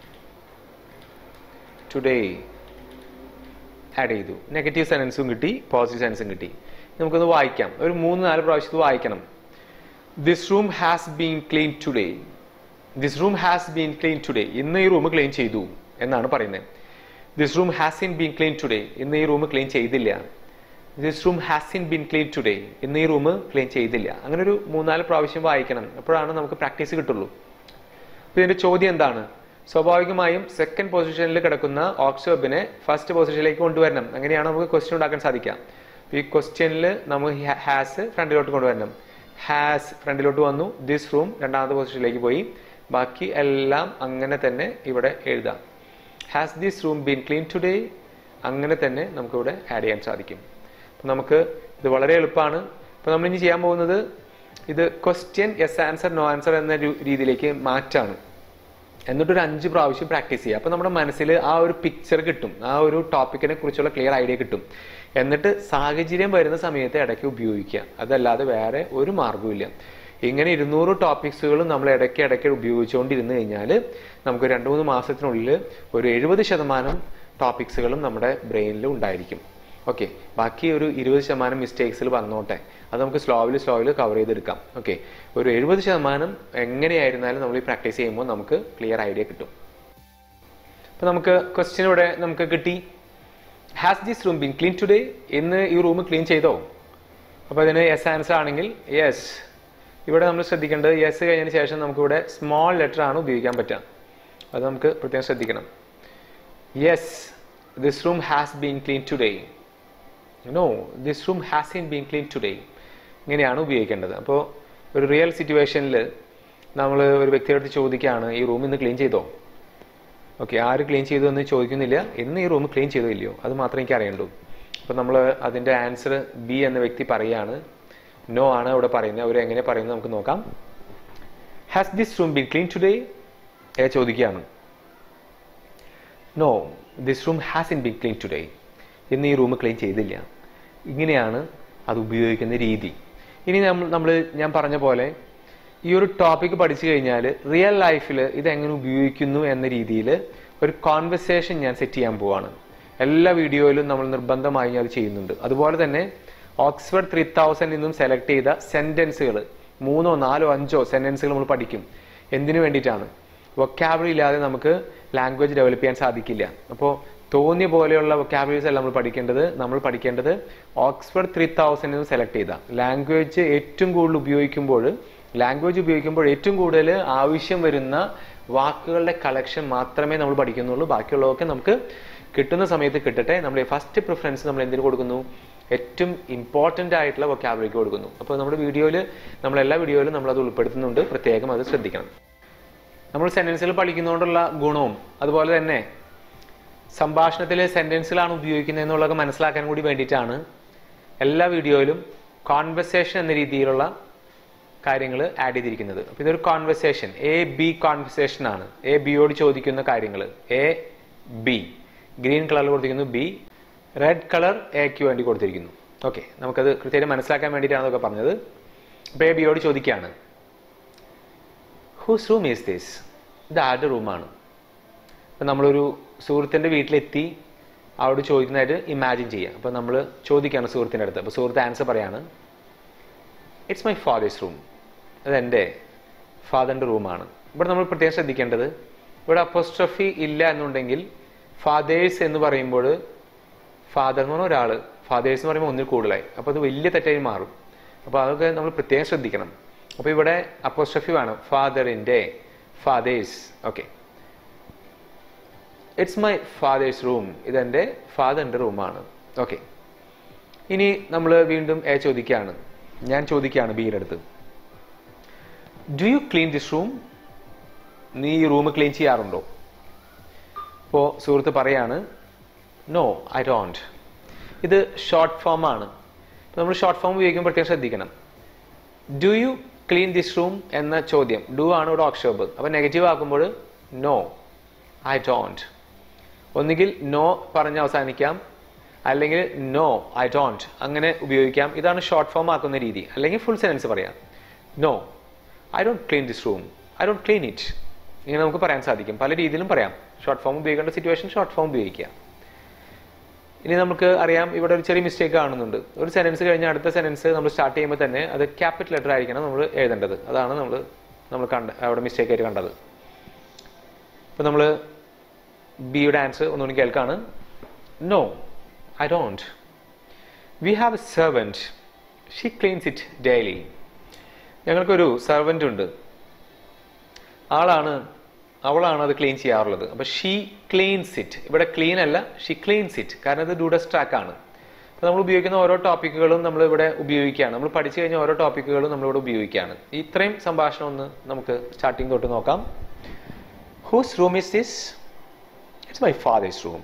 Speaker 1: ടുഡേ ആഡ് ചെയ്തു നെഗറ്റീവ് സെൻസും കിട്ടി പോസിറ്റീവ് സെൻസും കിട്ടി നമുക്കൊന്ന് വായിക്കാം ഒരു മൂന്ന് നാല് പ്രാവശ്യം ഇത് വായിക്കണം this room has been clean today this room has been clean today ഇന്ന് ഈ റൂം ക്ലീൻ ചെയ്തു എന്നാണ് പറയുന്നത് this room hasn't been clean today ഇന്ന് ഈ റൂം ക്ലീൻ ചെയ്തില്ല this room hasn't been clean today ഇന്ന് ഈ റൂം ക്ലീൻ ചെയ്തില്ല അങ്ങനെ ഒരു മൂന്നാല് പ്രാവശ്യം വായിക്കണം അപ്പോഴാണ് നമുക്ക് പ്രാക്ടീസ് കിട്ടുള്ളൂ അപ്പൊ ഇതിന്റെ ചോദ്യം എന്താണ് സ്വാഭാവികമായും സെക്കൻഡ് പൊസിഷനിൽ കിടക്കുന്ന ഓക്സിബിനെ ഫസ്റ്റ് പൊസിഷനിലേക്ക് കൊണ്ടുവരണം അങ്ങനെയാണ് നമുക്ക് ക്വസ്റ്റ്യൻ ഉണ്ടാക്കാൻ സാധിക്കുക ഈ ക്വസ്റ്റ്യനിൽ നമുക്ക് ഹാസ് ഫ്രണ്ടിലോട്ട് കൊണ്ടുവരണം ഹാസ് ഫ്രണ്ടിലോട്ട് വന്നു ദിസ് റൂം രണ്ടാമത്തെ പൊസിഷനിലേക്ക് പോയി ബാക്കി എല്ലാം അങ്ങനെ തന്നെ ഇവിടെ എഴുതാം has this room been clean today അങ്ങനെ തന്നെ നമുക്കിവിടെ ആഡ് ചെയ്യാൻ സാധിക്കും അപ്പം നമുക്ക് ഇത് വളരെ എളുപ്പമാണ് അപ്പം നമ്മൾ ഇനി ചെയ്യാൻ പോകുന്നത് ഇത് question yes answer no answer എന്ന ഒരു രീതിയിലേക്ക് മാറ്റാണ് എന്നിട്ടൊരു അഞ്ച് പ്രാവശ്യം പ്രാക്ടീസ് ചെയ്യുക അപ്പോൾ നമ്മുടെ മനസ്സിൽ ആ ഒരു പിക്ചർ കിട്ടും ആ ഒരു ടോപ്പിക്കിനെ കുറിച്ചുള്ള ക്ലിയർ ഐഡിയ കിട്ടും എന്നിട്ട് സാഹചര്യം വരുന്ന സമയത്ത് ഇടയ്ക്ക് ഉപയോഗിക്കുക അതല്ലാതെ വേറെ ഒരു മാർഗ്ഗവുമില്ല ഇങ്ങനെ ഇരുന്നൂറ് ടോപ്പിക്സുകളും നമ്മൾ ഇടയ്ക്ക് ഇടയ്ക്ക് ഉപയോഗിച്ചുകൊണ്ടിരുന്നു കഴിഞ്ഞാൽ നമുക്ക് രണ്ട് മൂന്ന് മാസത്തിനുള്ളിൽ ഒരു എഴുപത് ശതമാനം ടോപ്പിക്സുകളും നമ്മുടെ ബ്രെയിനിൽ ഉണ്ടായിരിക്കും ഓക്കെ ബാക്കി ഒരു ഇരുപത് ശതമാനം മിസ്റ്റേക്സിൽ വന്നോട്ടെ അത് നമുക്ക് സ്ലോവിൽ സ്ലോവിൽ കവർ ചെയ്തെടുക്കാം ഓക്കെ ഒരു എഴുപത് ശതമാനം എങ്ങനെയായിരുന്നാലും നമ്മൾ ഈ പ്രാക്ടീസ് ചെയ്യുമ്പോൾ നമുക്ക് ക്ലിയർ ഐഡിയ കിട്ടും അപ്പോൾ നമുക്ക് ക്വസ്റ്റ്യൻ ഇവിടെ നമുക്ക് കിട്ടി has this room been clean today ഇന്ന് ഈ റൂം ക്ലീൻ ചെയ്തോ അപ്പോൾ അതിന് യെസ് ആൻസർ ആണെങ്കിൽ യെസ് ഇവിടെ നമ്മൾ ശ്രദ്ധിക്കേണ്ടത് യെസ് കഴിഞ്ഞതിന് ശേഷം നമുക്കിവിടെ സ്മോൾ ലെറ്റർ ആണ് ഉപയോഗിക്കാൻ പറ്റുക അത് നമുക്ക് പ്രത്യേകം ശ്രദ്ധിക്കണം yes this room has been clean today no this room hasn't been clean today ഇങ്ങനെയാണ് ഉപയോഗിക്കേണ്ടത് അപ്പോൾ ഒരു റിയൽ സിറ്റുവേഷനിൽ നമ്മൾ ഒരു വ്യക്തിയുടെ അടുത്ത് ചോദിക്കുകയാണ് ഈ റൂം ഇന്ന് ക്ലീൻ ചെയ്തോ ഓക്കെ ആര് ക്ലീൻ ചെയ്തു എന്ന് ചോദിക്കുന്നില്ല ഇന്ന് ഈ റൂം ക്ലീൻ ചെയ്തോ ഇല്ലയോ അത് മാത്രമേ എനിക്ക് അറിയണ്ടൂ അപ്പോൾ നമ്മൾ അതിൻ്റെ ആൻസർ ബി എന്ന വ്യക്തി പറയുകയാണ് നോ ആണ് അവിടെ പറയുന്നത് അവർ എങ്ങനെ പറയുന്നത് നമുക്ക് നോക്കാം has this room been clean today A ചോദിക്കുകയാണ് no this room hasn't been clean today ഇന്ന് ഈ റൂം ക്ലീൻ ചെയ്തില്ല ഇങ്ങനെയാണ് അത് ഉപയോഗിക്കുന്ന രീതി ഇനി നമ്മൾ നമ്മൾ ഞാൻ പറഞ്ഞ പോലെ ഈ ഒരു ടോപ്പിക് പഠിച്ചു കഴിഞ്ഞാൽ റിയൽ ലൈഫിൽ ഇത് എങ്ങനെ ഉപയോഗിക്കുന്നു എന്ന രീതിയിൽ ഒരു കോൺവെർസേഷൻ ഞാൻ സെറ്റ് ചെയ്യാൻ പോവാണ് എല്ലാ വീഡിയോയിലും നമ്മൾ നിർബന്ധമായി അത് ചെയ്യുന്നുണ്ട് അതുപോലെ തന്നെ ഓക്സ്ഫോർഡ് ത്രീ തൗസൻഡ് നിന്നും സെലക്ട് ചെയ്ത സെന്റൻസുകൾ മൂന്നോ നാലോ അഞ്ചോ സെന്റൻസുകൾ നമ്മൾ പഠിക്കും എന്തിനു വേണ്ടിയിട്ടാണ് വൊക്കാബിളി ഇല്ലാതെ നമുക്ക് ലാംഗ്വേജ് ഡെവലപ്പ് ചെയ്യാൻ സാധിക്കില്ല അപ്പോൾ തോന്നിയ പോലെയുള്ള വൊക്കാബിലറീസ് അല്ല നമ്മൾ പഠിക്കേണ്ടത് നമ്മൾ പഠിക്കേണ്ടത് ഓക്സ്ഫോർഡ് ത്രീ തൗസൻഡിൽ നിന്ന് സെലക്ട് ചെയ്ത ലാംഗ്വേജ് ഏറ്റവും കൂടുതൽ ഉപയോഗിക്കുമ്പോൾ ലാംഗ്വേജ് ഉപയോഗിക്കുമ്പോൾ ഏറ്റവും കൂടുതൽ ആവശ്യം വരുന്ന വാക്കുകളുടെ കളക്ഷൻ മാത്രമേ നമ്മൾ പഠിക്കുന്നുള്ളൂ ബാക്കിയുള്ളതൊക്കെ നമുക്ക് കിട്ടുന്ന സമയത്ത് കിട്ടട്ടെ നമ്മുടെ ഫസ്റ്റ് പ്രിഫറൻസ് നമ്മൾ എന്തിനു കൊടുക്കുന്നു ഏറ്റവും ഇമ്പോർട്ടൻ്റ് ആയിട്ടുള്ള വൊക്കാബിലിക്ക് കൊടുക്കുന്നു അപ്പോൾ നമ്മുടെ വീഡിയോയിൽ നമ്മൾ എല്ലാ വീഡിയോയിലും നമ്മൾ അത് ഉൾപ്പെടുത്തുന്നുണ്ട് പ്രത്യേകം അത് ശ്രദ്ധിക്കണം നമ്മൾ സെന്റൻസുകൾ പഠിക്കുന്നതുകൊണ്ടുള്ള ഗുണവും അതുപോലെ തന്നെ സംഭാഷണത്തിൽ സെന്റൻസുകളാണ് ഉപയോഗിക്കുന്നത് എന്നുള്ളത് മനസ്സിലാക്കാൻ കൂടി വേണ്ടിയിട്ടാണ് എല്ലാ വീഡിയോയിലും കോൺവെർസേഷൻ എന്ന രീതിയിലുള്ള കാര്യങ്ങൾ ആഡ് ചെയ്തിരിക്കുന്നത് അപ്പോൾ ഇതൊരു കോൺവെർസേഷൻ എ ബി കോൺവെർസേഷൻ ആണ് എ ബിയോട് ചോദിക്കുന്ന കാര്യങ്ങൾ എ ബി ഗ്രീൻ കളറിൽ കൊടുത്തിരിക്കുന്നു ബി റെഡ് കളർ എക്ക് വേണ്ടി കൊടുത്തിരിക്കുന്നു ഓക്കെ നമുക്കത് കൃത്യമായിട്ട് മനസ്സിലാക്കാൻ വേണ്ടിയിട്ടാണ് അതൊക്കെ പറഞ്ഞത് അപ്പോൾ എ ബിയോട് ചോദിക്കുകയാണ് ഹൂസ് റൂം ഈസ് ദിസ് ഇത് ആരുടെ റൂമാണ് അപ്പം നമ്മളൊരു സുഹൃത്തിൻ്റെ വീട്ടിലെത്തി അവിടെ ചോദിക്കുന്നതായിട്ട് ഇമാജിൻ ചെയ്യാം അപ്പോൾ നമ്മൾ ചോദിക്കുകയാണ് സുഹൃത്തിൻ്റെ അടുത്ത് അപ്പോൾ സുഹൃത്ത് ആൻസർ പറയാണ് ഇറ്റ്സ് മൈ ഫാദേഴ്സ് റൂം അത് എൻ്റെ ഫാദറിൻ്റെ റൂമാണ് ഇവിടെ നമ്മൾ പ്രത്യേകം ശ്രദ്ധിക്കേണ്ടത് ഇവിടെ അപ്പോസ്ട്രഫി ഇല്ല എന്നുണ്ടെങ്കിൽ ഫാദേഴ്സ് എന്ന് പറയുമ്പോൾ ഫാദർ എന്ന് പറഞ്ഞ ഒരാൾ ഫാദേഴ്സ് എന്ന് പറയുമ്പോൾ ഒന്നിൽ കൂടുതലായി അപ്പോൾ അത് വലിയ തെറ്റായി മാറും അപ്പോൾ അതൊക്കെ നമ്മൾ പ്രത്യേകം ശ്രദ്ധിക്കണം അപ്പോൾ ഇവിടെ അപ്പോസ്ട്രഫി വേണം ഫാദറിൻ്റെ father's okay it's my father's room ഇതെൻ്റെ ഫാദറിൻ്റെ റൂമാണ് ഓക്കെ ഇനി നമ്മൾ വീണ്ടും എ ചോദിക്കുകയാണ് ഞാൻ ചോദിക്കുകയാണ് ബിയുടെ അടുത്ത് do you clean this room നീ ഈ റൂം ക്ലീൻ ചെയ്യാറുണ്ടോ അപ്പോൾ സുഹൃത്ത് പറയാണ് നോ ഐ ഡോണ്ട് ഇത് ഷോർട്ട് ഫോം ആണ് അപ്പോൾ നമ്മൾ ഷോർട്ട് ഫോം ഉപയോഗിക്കുമ്പോൾ പ്രത്യേകം ശ്രദ്ധിക്കണം do you clean this room എന്ന ചോദ്യം ഡു ആണ് ഇവിടെ ഓക്ഷോബ് അപ്പോൾ നെഗറ്റീവ് ആക്കുമ്പോൾ നോ ഐ ഡോണ്ട് ഒന്നുകിൽ നോ പറഞ്ഞ് അവസാനിക്കാം അല്ലെങ്കിൽ നോ ഐ ഡോണ്ട് അങ്ങനെ ഉപയോഗിക്കാം ഇതാണ് ഷോർട്ട് ഫോം ആക്കുന്ന രീതി അല്ലെങ്കിൽ ഫുൾ സെൻറ്റൻസ് പറയാം no I don't clean this room I don't clean it ഇങ്ങനെ നമുക്ക് പറയാൻ സാധിക്കും പല രീതിയിലും പറയാം ഷോർട്ട് ഫോം ഉപയോഗിക്കേണ്ട സിറ്റുവേഷൻ ഷോർട്ട് ഫോം ഉപയോഗിക്കുക ഇനി നമുക്ക് അറിയാം ഇവിടെ ഒരു ചെറിയ മിസ്റ്റേക്ക് കാണുന്നുണ്ട് ഒരു സെൻറ്റൻസ് കഴിഞ്ഞാൽ അടുത്ത സെൻറ്റൻസ് നമ്മൾ സ്റ്റാർട്ട് ചെയ്യുമ്പോൾ തന്നെ അത് ക്യാപിറ്റൽ ലെറ്റർ ആയിരിക്കണം നമ്മൾ എഴുതേണ്ടത് അതാണ് നമ്മൾ നമ്മൾ കണ്ട അവിടെ മിസ്റ്റേക്ക് ആയിട്ട് കണ്ടത് ഇപ്പോൾ നമ്മൾ ബിയുടെ ആൻസർ ഒന്നുകൂടി കേൾക്കാണ് no I don't we have a servant she cleans it daily ഞങ്ങൾക്കൊരു സെർവൻ്റ് ഉണ്ട് ആളാണ് അവളാണ് അത് ക്ലീൻ ചെയ്യാറുള്ളത് അപ്പോൾ ഷീ ക്ലീൻസ് ഇറ്റ് ഇവിടെ ക്ലീൻ അല്ല ഷീ ക്ലീൻസ് ഇറ്റ് കാരണം ഇത് ഡൂഡസ് ട്രാക്ക് ആണ് അപ്പോൾ നമ്മൾ ഉപയോഗിക്കുന്ന ഓരോ ടോപ്പിക്കുകളും നമ്മൾ ഇവിടെ ഉപയോഗിക്കുകയാണ് നമ്മൾ പഠിച്ചു കഴിഞ്ഞ ഓരോ ടോപ്പിക്കുകളും നമ്മളിവിടെ ഉപയോഗിക്കുകയാണ് ഇത്രയും സംഭാഷണം ഒന്ന് നമുക്ക് സ്റ്റാർട്ടിങ് തൊട്ട് നോക്കാം whose room is this it's my father's room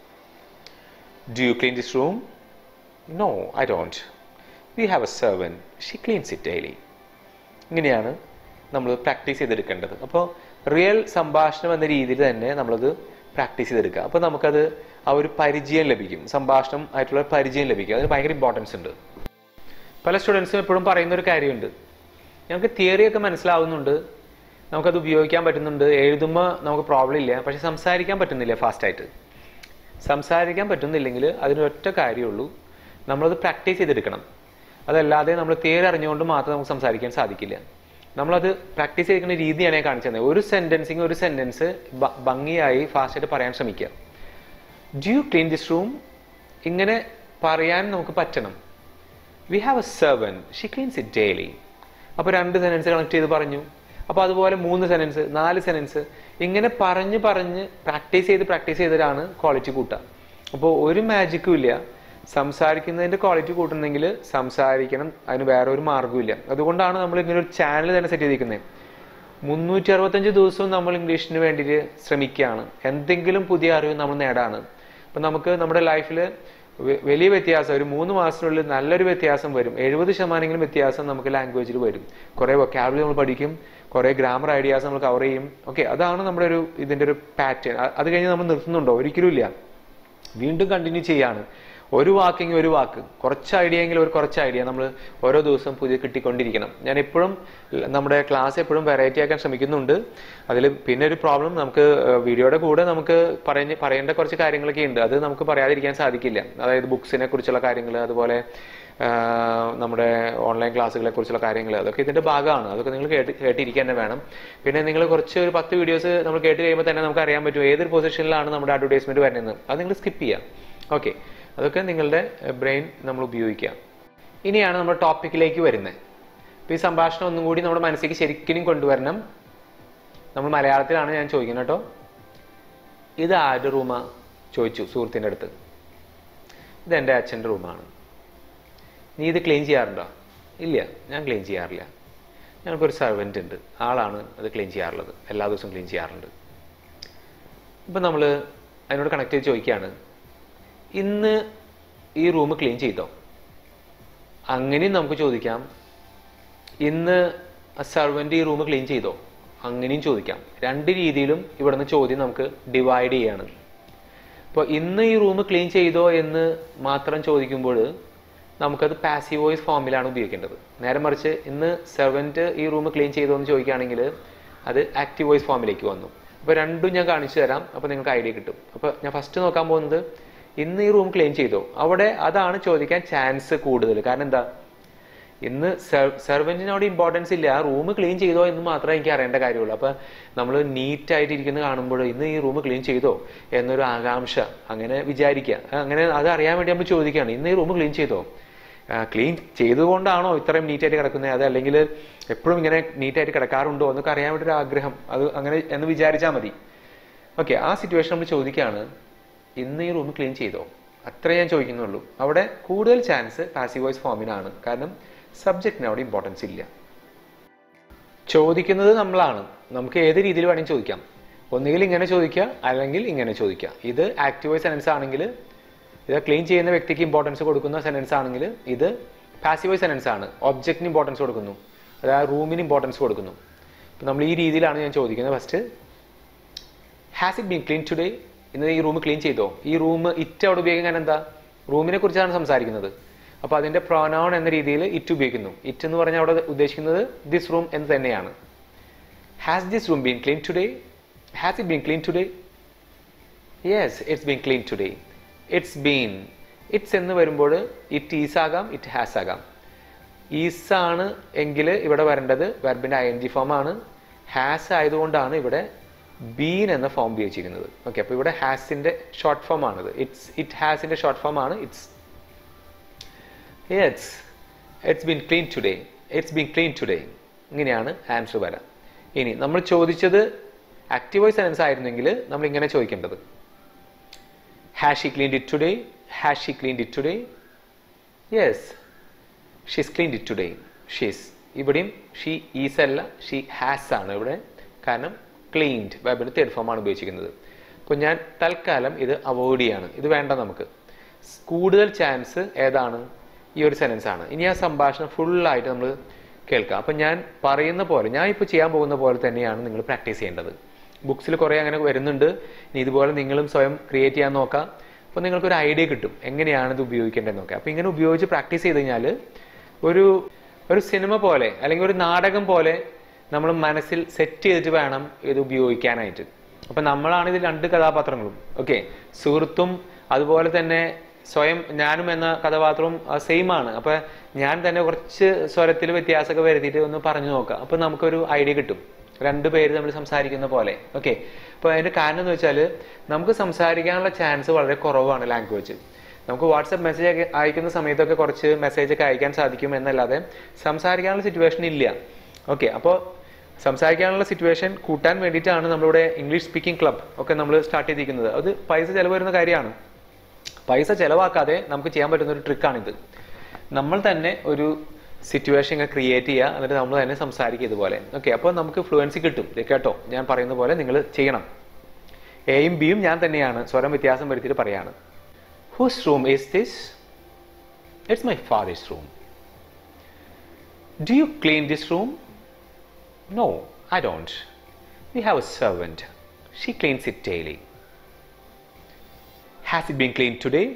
Speaker 1: do you clean this room no I don't we have a servant she cleans it daily ഇങ്ങനെയാണ് നമ്മൾ പ്രാക്ടീസ് ചെയ്തെടുക്കേണ്ടത് അപ്പോൾ റിയൽ സംഭാഷണം എന്ന രീതിയിൽ തന്നെ നമ്മളത് പ്രാക്ടീസ് ചെയ്തെടുക്കുക അപ്പോൾ നമുക്കത് ആ ഒരു പരിചയം ലഭിക്കും സംഭാഷണം ആയിട്ടുള്ള പരിചയം ലഭിക്കും അതിന് ഭയങ്കര ഇമ്പോർട്ടൻസ് ഉണ്ട് പല സ്റ്റുഡൻസും എപ്പോഴും പറയുന്ന ഒരു കാര്യമുണ്ട് ഞങ്ങൾക്ക് തിയറിയൊക്കെ മനസ്സിലാവുന്നുണ്ട് നമുക്കത് ഉപയോഗിക്കാൻ പറ്റുന്നുണ്ട് എഴുതുമ്പോൾ നമുക്ക് പ്രോബ്ലം ഇല്ല പക്ഷെ സംസാരിക്കാൻ പറ്റുന്നില്ല ഫാസ്റ്റായിട്ട് സംസാരിക്കാൻ പറ്റുന്നില്ലെങ്കിൽ അതിനൊറ്റ കാര്യമുള്ളൂ നമ്മളത് പ്രാക്ടീസ് ചെയ്തെടുക്കണം അതല്ലാതെ നമ്മൾ തിയറി അറിഞ്ഞുകൊണ്ട് മാത്രം നമുക്ക് സംസാരിക്കാൻ സാധിക്കില്ല നമ്മളത് പ്രാക്ടീസ് ചെയ്തിരിക്കുന്ന രീതിയാണ് ഞാൻ കാണിച്ചു തന്നെ ഒരു സെന്റൻസിങ് ഒരു സെന്റൻസ് ഭംഗിയായി ഫാസ്റ്റായിട്ട് പറയാൻ ശ്രമിക്കുക do you clean this room ഇങ്ങനെ പറയാൻ നമുക്ക് പറ്റണം we have a servant she cleans it daily അപ്പോൾ രണ്ട് സെനൻസ് കണക്ട് ചെയ്ത് പറഞ്ഞു അപ്പോൾ അതുപോലെ മൂന്ന് സെനൻസ് നാല് സെനൻസ് ഇങ്ങനെ പറഞ്ഞ് പറഞ്ഞ് പ്രാക്ടീസ് ചെയ്ത് പ്രാക്ടീസ് ചെയ്തിട്ടാണ് ക്വാളിറ്റി കൂട്ടുക അപ്പോൾ ഒരു മാജിക്കും ഇല്ല സംസാരിക്കുന്നതിന്റെ ക്വാളിറ്റി കൂട്ടണമെങ്കിൽ സംസാരിക്കണം അതിന് വേറെ ഒരു മാർഗ്ഗമില്ല അതുകൊണ്ടാണ് നമ്മൾ ഇങ്ങനെ ഒരു ചാനൽ തന്നെ സെറ്റ് ചെയ്തിരിക്കുന്നത് മുന്നൂറ്റി അറുപത്തഞ്ച് ദിവസവും നമ്മൾ ഇംഗ്ലീഷിന് വേണ്ടിയിട്ട് ശ്രമിക്കുകയാണ് എന്തെങ്കിലും പുതിയ അറിവ് നമ്മൾ നേടാണ് അപ്പം നമുക്ക് നമ്മുടെ ലൈഫിൽ വലിയ വ്യത്യാസം ഒരു മൂന്ന് മാസത്തിനുള്ളിൽ നല്ലൊരു വ്യത്യാസം വരും എഴുപത് ശതമാനമെങ്കിലും വ്യത്യാസം നമുക്ക് ലാംഗ്വേജിൽ വരും കുറേ വൊക്കാബിലറി നമ്മൾ പഠിക്കും കുറേ ഗ്രാമർ ഐഡിയാസ് നമ്മൾ കവർ ചെയ്യും ഓക്കെ അതാണ് നമ്മുടെ ഒരു ഇതിൻ്റെ ഒരു പാറ്റേൺ അത് കഴിഞ്ഞ് നമ്മൾ നിർത്തുന്നുണ്ടോ ഒരിക്കലും ഇല്ല വീണ്ടും കണ്ടിന്യൂ ചെയ്യാണ് ഒരു വാക്കെങ്കിൽ ഒരു വാക്ക് കുറച്ച് ഐഡിയ എങ്കിലും ഒരു കുറച്ച് ഐഡിയ നമ്മൾ ഓരോ ദിവസവും പുതിയ കിട്ടിക്കൊണ്ടിരിക്കണം ഞാൻ എപ്പോഴും നമ്മുടെ ക്ലാസ് എപ്പോഴും വെറൈറ്റി ആക്കാൻ ശ്രമിക്കുന്നുണ്ട് അതിൽ പിന്നെ ഒരു പ്രോബ്ലം നമുക്ക് വീഡിയോയുടെ കൂടെ നമുക്ക് പറഞ്ഞ് പറയേണ്ട കുറച്ച് കാര്യങ്ങളൊക്കെ ഉണ്ട് അത് നമുക്ക് പറയാതിരിക്കാൻ സാധിക്കില്ല അതായത് ബുക്സിനെ കുറിച്ചുള്ള കാര്യങ്ങൾ അതുപോലെ നമ്മുടെ ഓൺലൈൻ ക്ലാസ്സുകളെ കുറിച്ചുള്ള കാര്യങ്ങൾ അതൊക്കെ ഇതിന്റെ ഭാഗമാണ് അതൊക്കെ നിങ്ങൾ കേട്ട് കേട്ടിരിക്കാൻ തന്നെ വേണം പിന്നെ നിങ്ങൾ കുറച്ച് ഒരു പത്ത് വീഡിയോസ് നമ്മൾ കേട്ട് കഴിയുമ്പോൾ തന്നെ നമുക്ക് അറിയാൻ പറ്റും ഏതൊരു പൊസിഷനിലാണ് നമ്മുടെ അഡ്വർടൈസ്മെന്റ് വരുന്നത് അത് നിങ്ങൾ സ്കിപ്പ് ചെയ്യാം ഓക്കെ അതൊക്കെ നിങ്ങളുടെ ബ്രെയിൻ നമ്മൾ ഉപയോഗിക്കുക ഇനിയാണ് നമ്മുടെ ടോപ്പിക്കിലേക്ക് വരുന്നത് അപ്പോൾ ഈ സംഭാഷണം ഒന്നും കൂടി നമ്മുടെ മനസ്സിലേക്ക് ശരിക്കും കൊണ്ടുവരണം നമ്മൾ മലയാളത്തിലാണ് ഞാൻ ചോദിക്കുന്നത് കേട്ടോ ഇത് ആരുടെ റൂമാ ചോദിച്ചു സുഹൃത്തിൻ്റെ അടുത്ത് ഇത് എൻ്റെ അച്ഛൻ്റെ റൂമാണ് നീ ഇത് ക്ലീൻ ചെയ്യാറുണ്ടോ ഇല്ല ഞാൻ ക്ലീൻ ചെയ്യാറില്ല ഞങ്ങൾക്കൊരു സർവൻ്റ് ഉണ്ട് ആളാണ് അത് ക്ലീൻ ചെയ്യാറുള്ളത് എല്ലാ ദിവസവും ക്ലീൻ ചെയ്യാറുണ്ട് ഇപ്പം നമ്മൾ അതിനോട് കണക്ട് ചെയ്ത് ചോദിക്കുകയാണ് ഇന്ന് ഈ റൂം ക്ലീൻ ചെയ്തോ അങ്ങനെയും നമുക്ക് ചോദിക്കാം ഇന്ന് സർവൻ്റ് ഈ റൂം ക്ലീൻ ചെയ്തോ അങ്ങനെയും ചോദിക്കാം രണ്ട് രീതിയിലും ഇവിടുന്ന് ചോദ്യം നമുക്ക് ഡിവൈഡ് ചെയ്യാണ് അപ്പോൾ ഇന്ന് ഈ റൂം ക്ലീൻ ചെയ്തോ എന്ന് മാത്രം ചോദിക്കുമ്പോൾ നമുക്കത് പാസീവ് വോയിസ് ഫോമിലാണ് ഉപയോഗിക്കേണ്ടത് നേരെ മറിച്ച് ഇന്ന് സെർവൻറ്റ് ഈ റൂം ക്ലീൻ ചെയ്തോ എന്ന് ചോദിക്കുകയാണെങ്കിൽ അത് ആക്റ്റീവ് വോയിസ് ഫോമിലേക്ക് വന്നു അപ്പോൾ രണ്ടും ഞാൻ കാണിച്ചു തരാം അപ്പോൾ നിങ്ങൾക്ക് ഐഡിയ കിട്ടും അപ്പോൾ ഞാൻ ഫസ്റ്റ് നോക്കാൻ പോകുന്നത് ഇന്ന് ഈ റൂം ക്ലീൻ ചെയ്തോ അവിടെ അതാണ് ചോദിക്കാൻ ചാൻസ് കൂടുതൽ കാരണം എന്താ ഇന്ന് സെർവൻറ്റിനോട് ഇമ്പോർട്ടൻസ് ഇല്ല ആ റൂം ക്ലീൻ ചെയ്തോ എന്ന് മാത്രമേ എനിക്ക് അറിയേണ്ട കാര്യമുള്ളൂ അപ്പൊ നമ്മൾ നീറ്റ് ആയിട്ട് ഇരിക്കുന്നത് കാണുമ്പോൾ ഇന്ന് ഈ റൂം ക്ലീൻ ചെയ്തോ എന്നൊരു ആകാംക്ഷ അങ്ങനെ വിചാരിക്കുക അങ്ങനെ അത് അറിയാൻ വേണ്ടി നമ്മൾ ചോദിക്കുകയാണ് ഇന്ന് ഈ റൂം ക്ലീൻ ചെയ്തോ ക്ലീൻ ചെയ്തുകൊണ്ടാണോ ഇത്രയും നീറ്റായിട്ട് കിടക്കുന്നത് അത് അല്ലെങ്കിൽ എപ്പോഴും ഇങ്ങനെ നീറ്റായിട്ട് കിടക്കാറുണ്ടോ എന്നൊക്കെ അറിയാൻ വേണ്ടി ഒരു ആഗ്രഹം അത് അങ്ങനെ എന്ന് വിചാരിച്ചാൽ മതി ഓക്കെ ആ സിറ്റുവേഷൻ നമ്മൾ ചോദിക്കുകയാണ് ഇന്ന് ഈ റൂം ക്ലീൻ ചെയ്തോ അത്രേ ഞാൻ ചോദിക്കുന്നുള്ളൂ അവിടെ കൂടുതൽ ചാൻസ് പാസീവ് വോയിസ് ഫോമിനാണ് കാരണം സബ്ജക്റ്റിന് അവിടെ ഇമ്പോർട്ടൻസ് ഇല്ല ചോദിക്കുന്നത് നമ്മളാണ് നമുക്ക് ഏത് രീതിയിൽ വേണമെങ്കിൽ ചോദിക്കാം ഒന്നുകിൽ ഇങ്ങനെ ചോദിക്കുക അല്ലെങ്കിൽ ഇങ്ങനെ ചോദിക്കുക ഇത് ആക്റ്റീവ് വോയിസ് സെനൻസ് ആണെങ്കിൽ ഇത് ക്ലീൻ ചെയ്യുന്ന വ്യക്തിക്ക് ഇമ്പോർട്ടൻസ് കൊടുക്കുന്ന സെനൻസ് ആണെങ്കിൽ ഇത് പാസീവ് വോയിസ് സെനൻസ് ആണ് ഒബ്ജക്റ്റിന് ഇമ്പോർട്ടൻസ് കൊടുക്കുന്നു അതായത് റൂമിന് ഇമ്പോർട്ടൻസ് കൊടുക്കുന്നു ഇപ്പം നമ്മൾ ഈ രീതിയിലാണ് ഞാൻ ചോദിക്കുന്നത് first has it been clean today ഇന്ന് ഈ റൂം ക്ലീൻ ചെയ്തോ ഈ റൂം ഇറ്റ് അവിടെ ഉപയോഗിക്കാൻ എന്താ റൂമിനെ കുറിച്ചാണ് സംസാരിക്കുന്നത് അപ്പോൾ അതിന്റെ പ്രോനൗൺ എന്ന രീതിയിൽ ഇറ്റ് ഉപയോഗിക്കുന്നു ഇറ്റ് എന്ന് പറഞ്ഞാൽ അവിടെ ഉദ്ദേശിക്കുന്നത് ദിസ് റൂം എന്ന് തന്നെയാണ് has this room been clean today has it been clean today yes it's been clean today it's been it's എന്ന് വരുമ്പോൾ ഇറ്റ് ഈസ് ആകാം ഇറ്റ് ഹാസ് ആകാം ഈസ് ആണ് എങ്കിൽ ഇവിടെ വരേണ്ടത് വെർബിന്റെ ഐ എൻ ജി ഫോം ആണ് ഹാസ് ആയതുകൊണ്ടാണ് ഇവിടെ ബീൻ എന്ന ഫോം ഉപയോഗിച്ചിരിക്കുന്നത് ഓക്കെ അപ്പോൾ ഇവിടെ ഹാസിന്റെ ഷോർട്ട് ഫോം ആണിത് ഇറ്റ്സ് ഇറ്റ് ഹാസിന്റെ ഷോർട്ട് ഫോം ആണ് it's yes it's been clean today it's been clean today ഇങ്ങനെയാണ് ആൻസർ വരാം ഇനി നമ്മൾ ചോദിച്ചത് ആക്റ്റീവ് വോയിസ് സെനൻസ് ആയിരുന്നെങ്കിൽ നമ്മൾ ഇങ്ങനെ ചോദിക്കേണ്ടത് has she cleaned it today has she cleaned it today yes she's cleaned it today she's ഇവിടെയും ഷീ ഈസ് അല്ല ഷീ ഹാസ് ആണ് ഇവിടെ കാരണം ക്ലീൻഡ് വെബിന് തേർഡ് ഫോം ആണ് ഉപയോഗിച്ചിരിക്കുന്നത് അപ്പോൾ ഞാൻ തൽക്കാലം ഇത് അവോയ്ഡ് ചെയ്യാണ് ഇത് വേണ്ട നമുക്ക് കൂടുതൽ ചാൻസ് ഏതാണ് ഈ ഒരു സെനൻസ് ആണ് ഇനി ആ സംഭാഷണം ഫുള്ളായിട്ട് നമ്മൾ കേൾക്കുക അപ്പം ഞാൻ പറയുന്ന പോലെ ഞാൻ ഇപ്പോൾ ചെയ്യാൻ പോകുന്ന പോലെ തന്നെയാണ് നിങ്ങൾ പ്രാക്ടീസ് ചെയ്യേണ്ടത് ബുക്സിൽ കുറേ അങ്ങനെ വരുന്നുണ്ട് ഇനി ഇതുപോലെ നിങ്ങളും സ്വയം ക്രിയേറ്റ് ചെയ്യാൻ നോക്കാം അപ്പോൾ നിങ്ങൾക്കൊരു ഐഡിയ കിട്ടും എങ്ങനെയാണ് ഇത് ഉപയോഗിക്കേണ്ടതെന്ന് നോക്കാം അപ്പോൾ ഇങ്ങനെ ഉപയോഗിച്ച് പ്രാക്ടീസ് ചെയ്ത് കഴിഞ്ഞാൽ ഒരു ഒരു സിനിമ പോലെ അല്ലെങ്കിൽ ഒരു നാടകം പോലെ നമ്മൾ മനസ്സിൽ സെറ്റ് ചെയ്തിട്ട് വേണം ഇത് ഉപയോഗിക്കാനായിട്ട് അപ്പം നമ്മളാണ് ഇതിൽ രണ്ട് കഥാപാത്രങ്ങളും ഓക്കെ സുഹൃത്തും അതുപോലെ തന്നെ സ്വയം ഞാനും എന്ന കഥാപാത്രവും സെയിം ആണ് അപ്പൊ ഞാൻ തന്നെ കുറച്ച് സ്വരത്തിൽ വ്യത്യാസമൊക്കെ വരുത്തിയിട്ട് ഒന്ന് പറഞ്ഞു നോക്കാം അപ്പൊ നമുക്കൊരു ഐഡിയ കിട്ടും രണ്ട് പേര് നമ്മൾ സംസാരിക്കുന്ന പോലെ ഓക്കെ അപ്പോൾ അതിന്റെ കാരണം എന്ന് വെച്ചാൽ നമുക്ക് സംസാരിക്കാനുള്ള ചാൻസ് വളരെ കുറവാണ് ലാംഗ്വേജ് നമുക്ക് വാട്സപ്പ് മെസ്സേജ് അയക്കുന്ന സമയത്തൊക്കെ കുറച്ച് മെസ്സേജ് ഒക്കെ അയക്കാൻ സാധിക്കും എന്നല്ലാതെ സംസാരിക്കാനുള്ള സിറ്റുവേഷൻ ഇല്ല ഓക്കെ അപ്പോൾ സംസാരിക്കാനുള്ള സിറ്റുവേഷൻ കൂട്ടാൻ വേണ്ടിയിട്ടാണ് നമ്മളിവിടെ ഇംഗ്ലീഷ് സ്പീക്കിംഗ് ക്ലബ് ഒക്കെ നമ്മൾ സ്റ്റാർട്ട് ചെയ്തിരിക്കുന്നത് അത് പൈസ ചെലവ് വരുന്ന കാര്യമാണ് പൈസ ചെലവാക്കാതെ നമുക്ക് ചെയ്യാൻ പറ്റുന്ന ഒരു ട്രിക്കാണിത് നമ്മൾ തന്നെ ഒരു സിറ്റുവേഷൻ ക്രിയേറ്റ് ചെയ്യുക എന്നിട്ട് നമ്മൾ തന്നെ സംസാരിക്കുക ഇതുപോലെ ഓക്കെ അപ്പോൾ നമുക്ക് ഫ്ലുവൻസി കിട്ടും ഇത് കേട്ടോ ഞാൻ പറയുന്ന പോലെ നിങ്ങൾ ചെയ്യണം എയും ബിയും ഞാൻ തന്നെയാണ് സ്വരം വ്യത്യാസം വരുത്തിയിട്ട് പറയാണ് whose room is this it's my father's room do you clean this room No, I don't. We have a servant. She cleans it daily. Has it been cleaned today?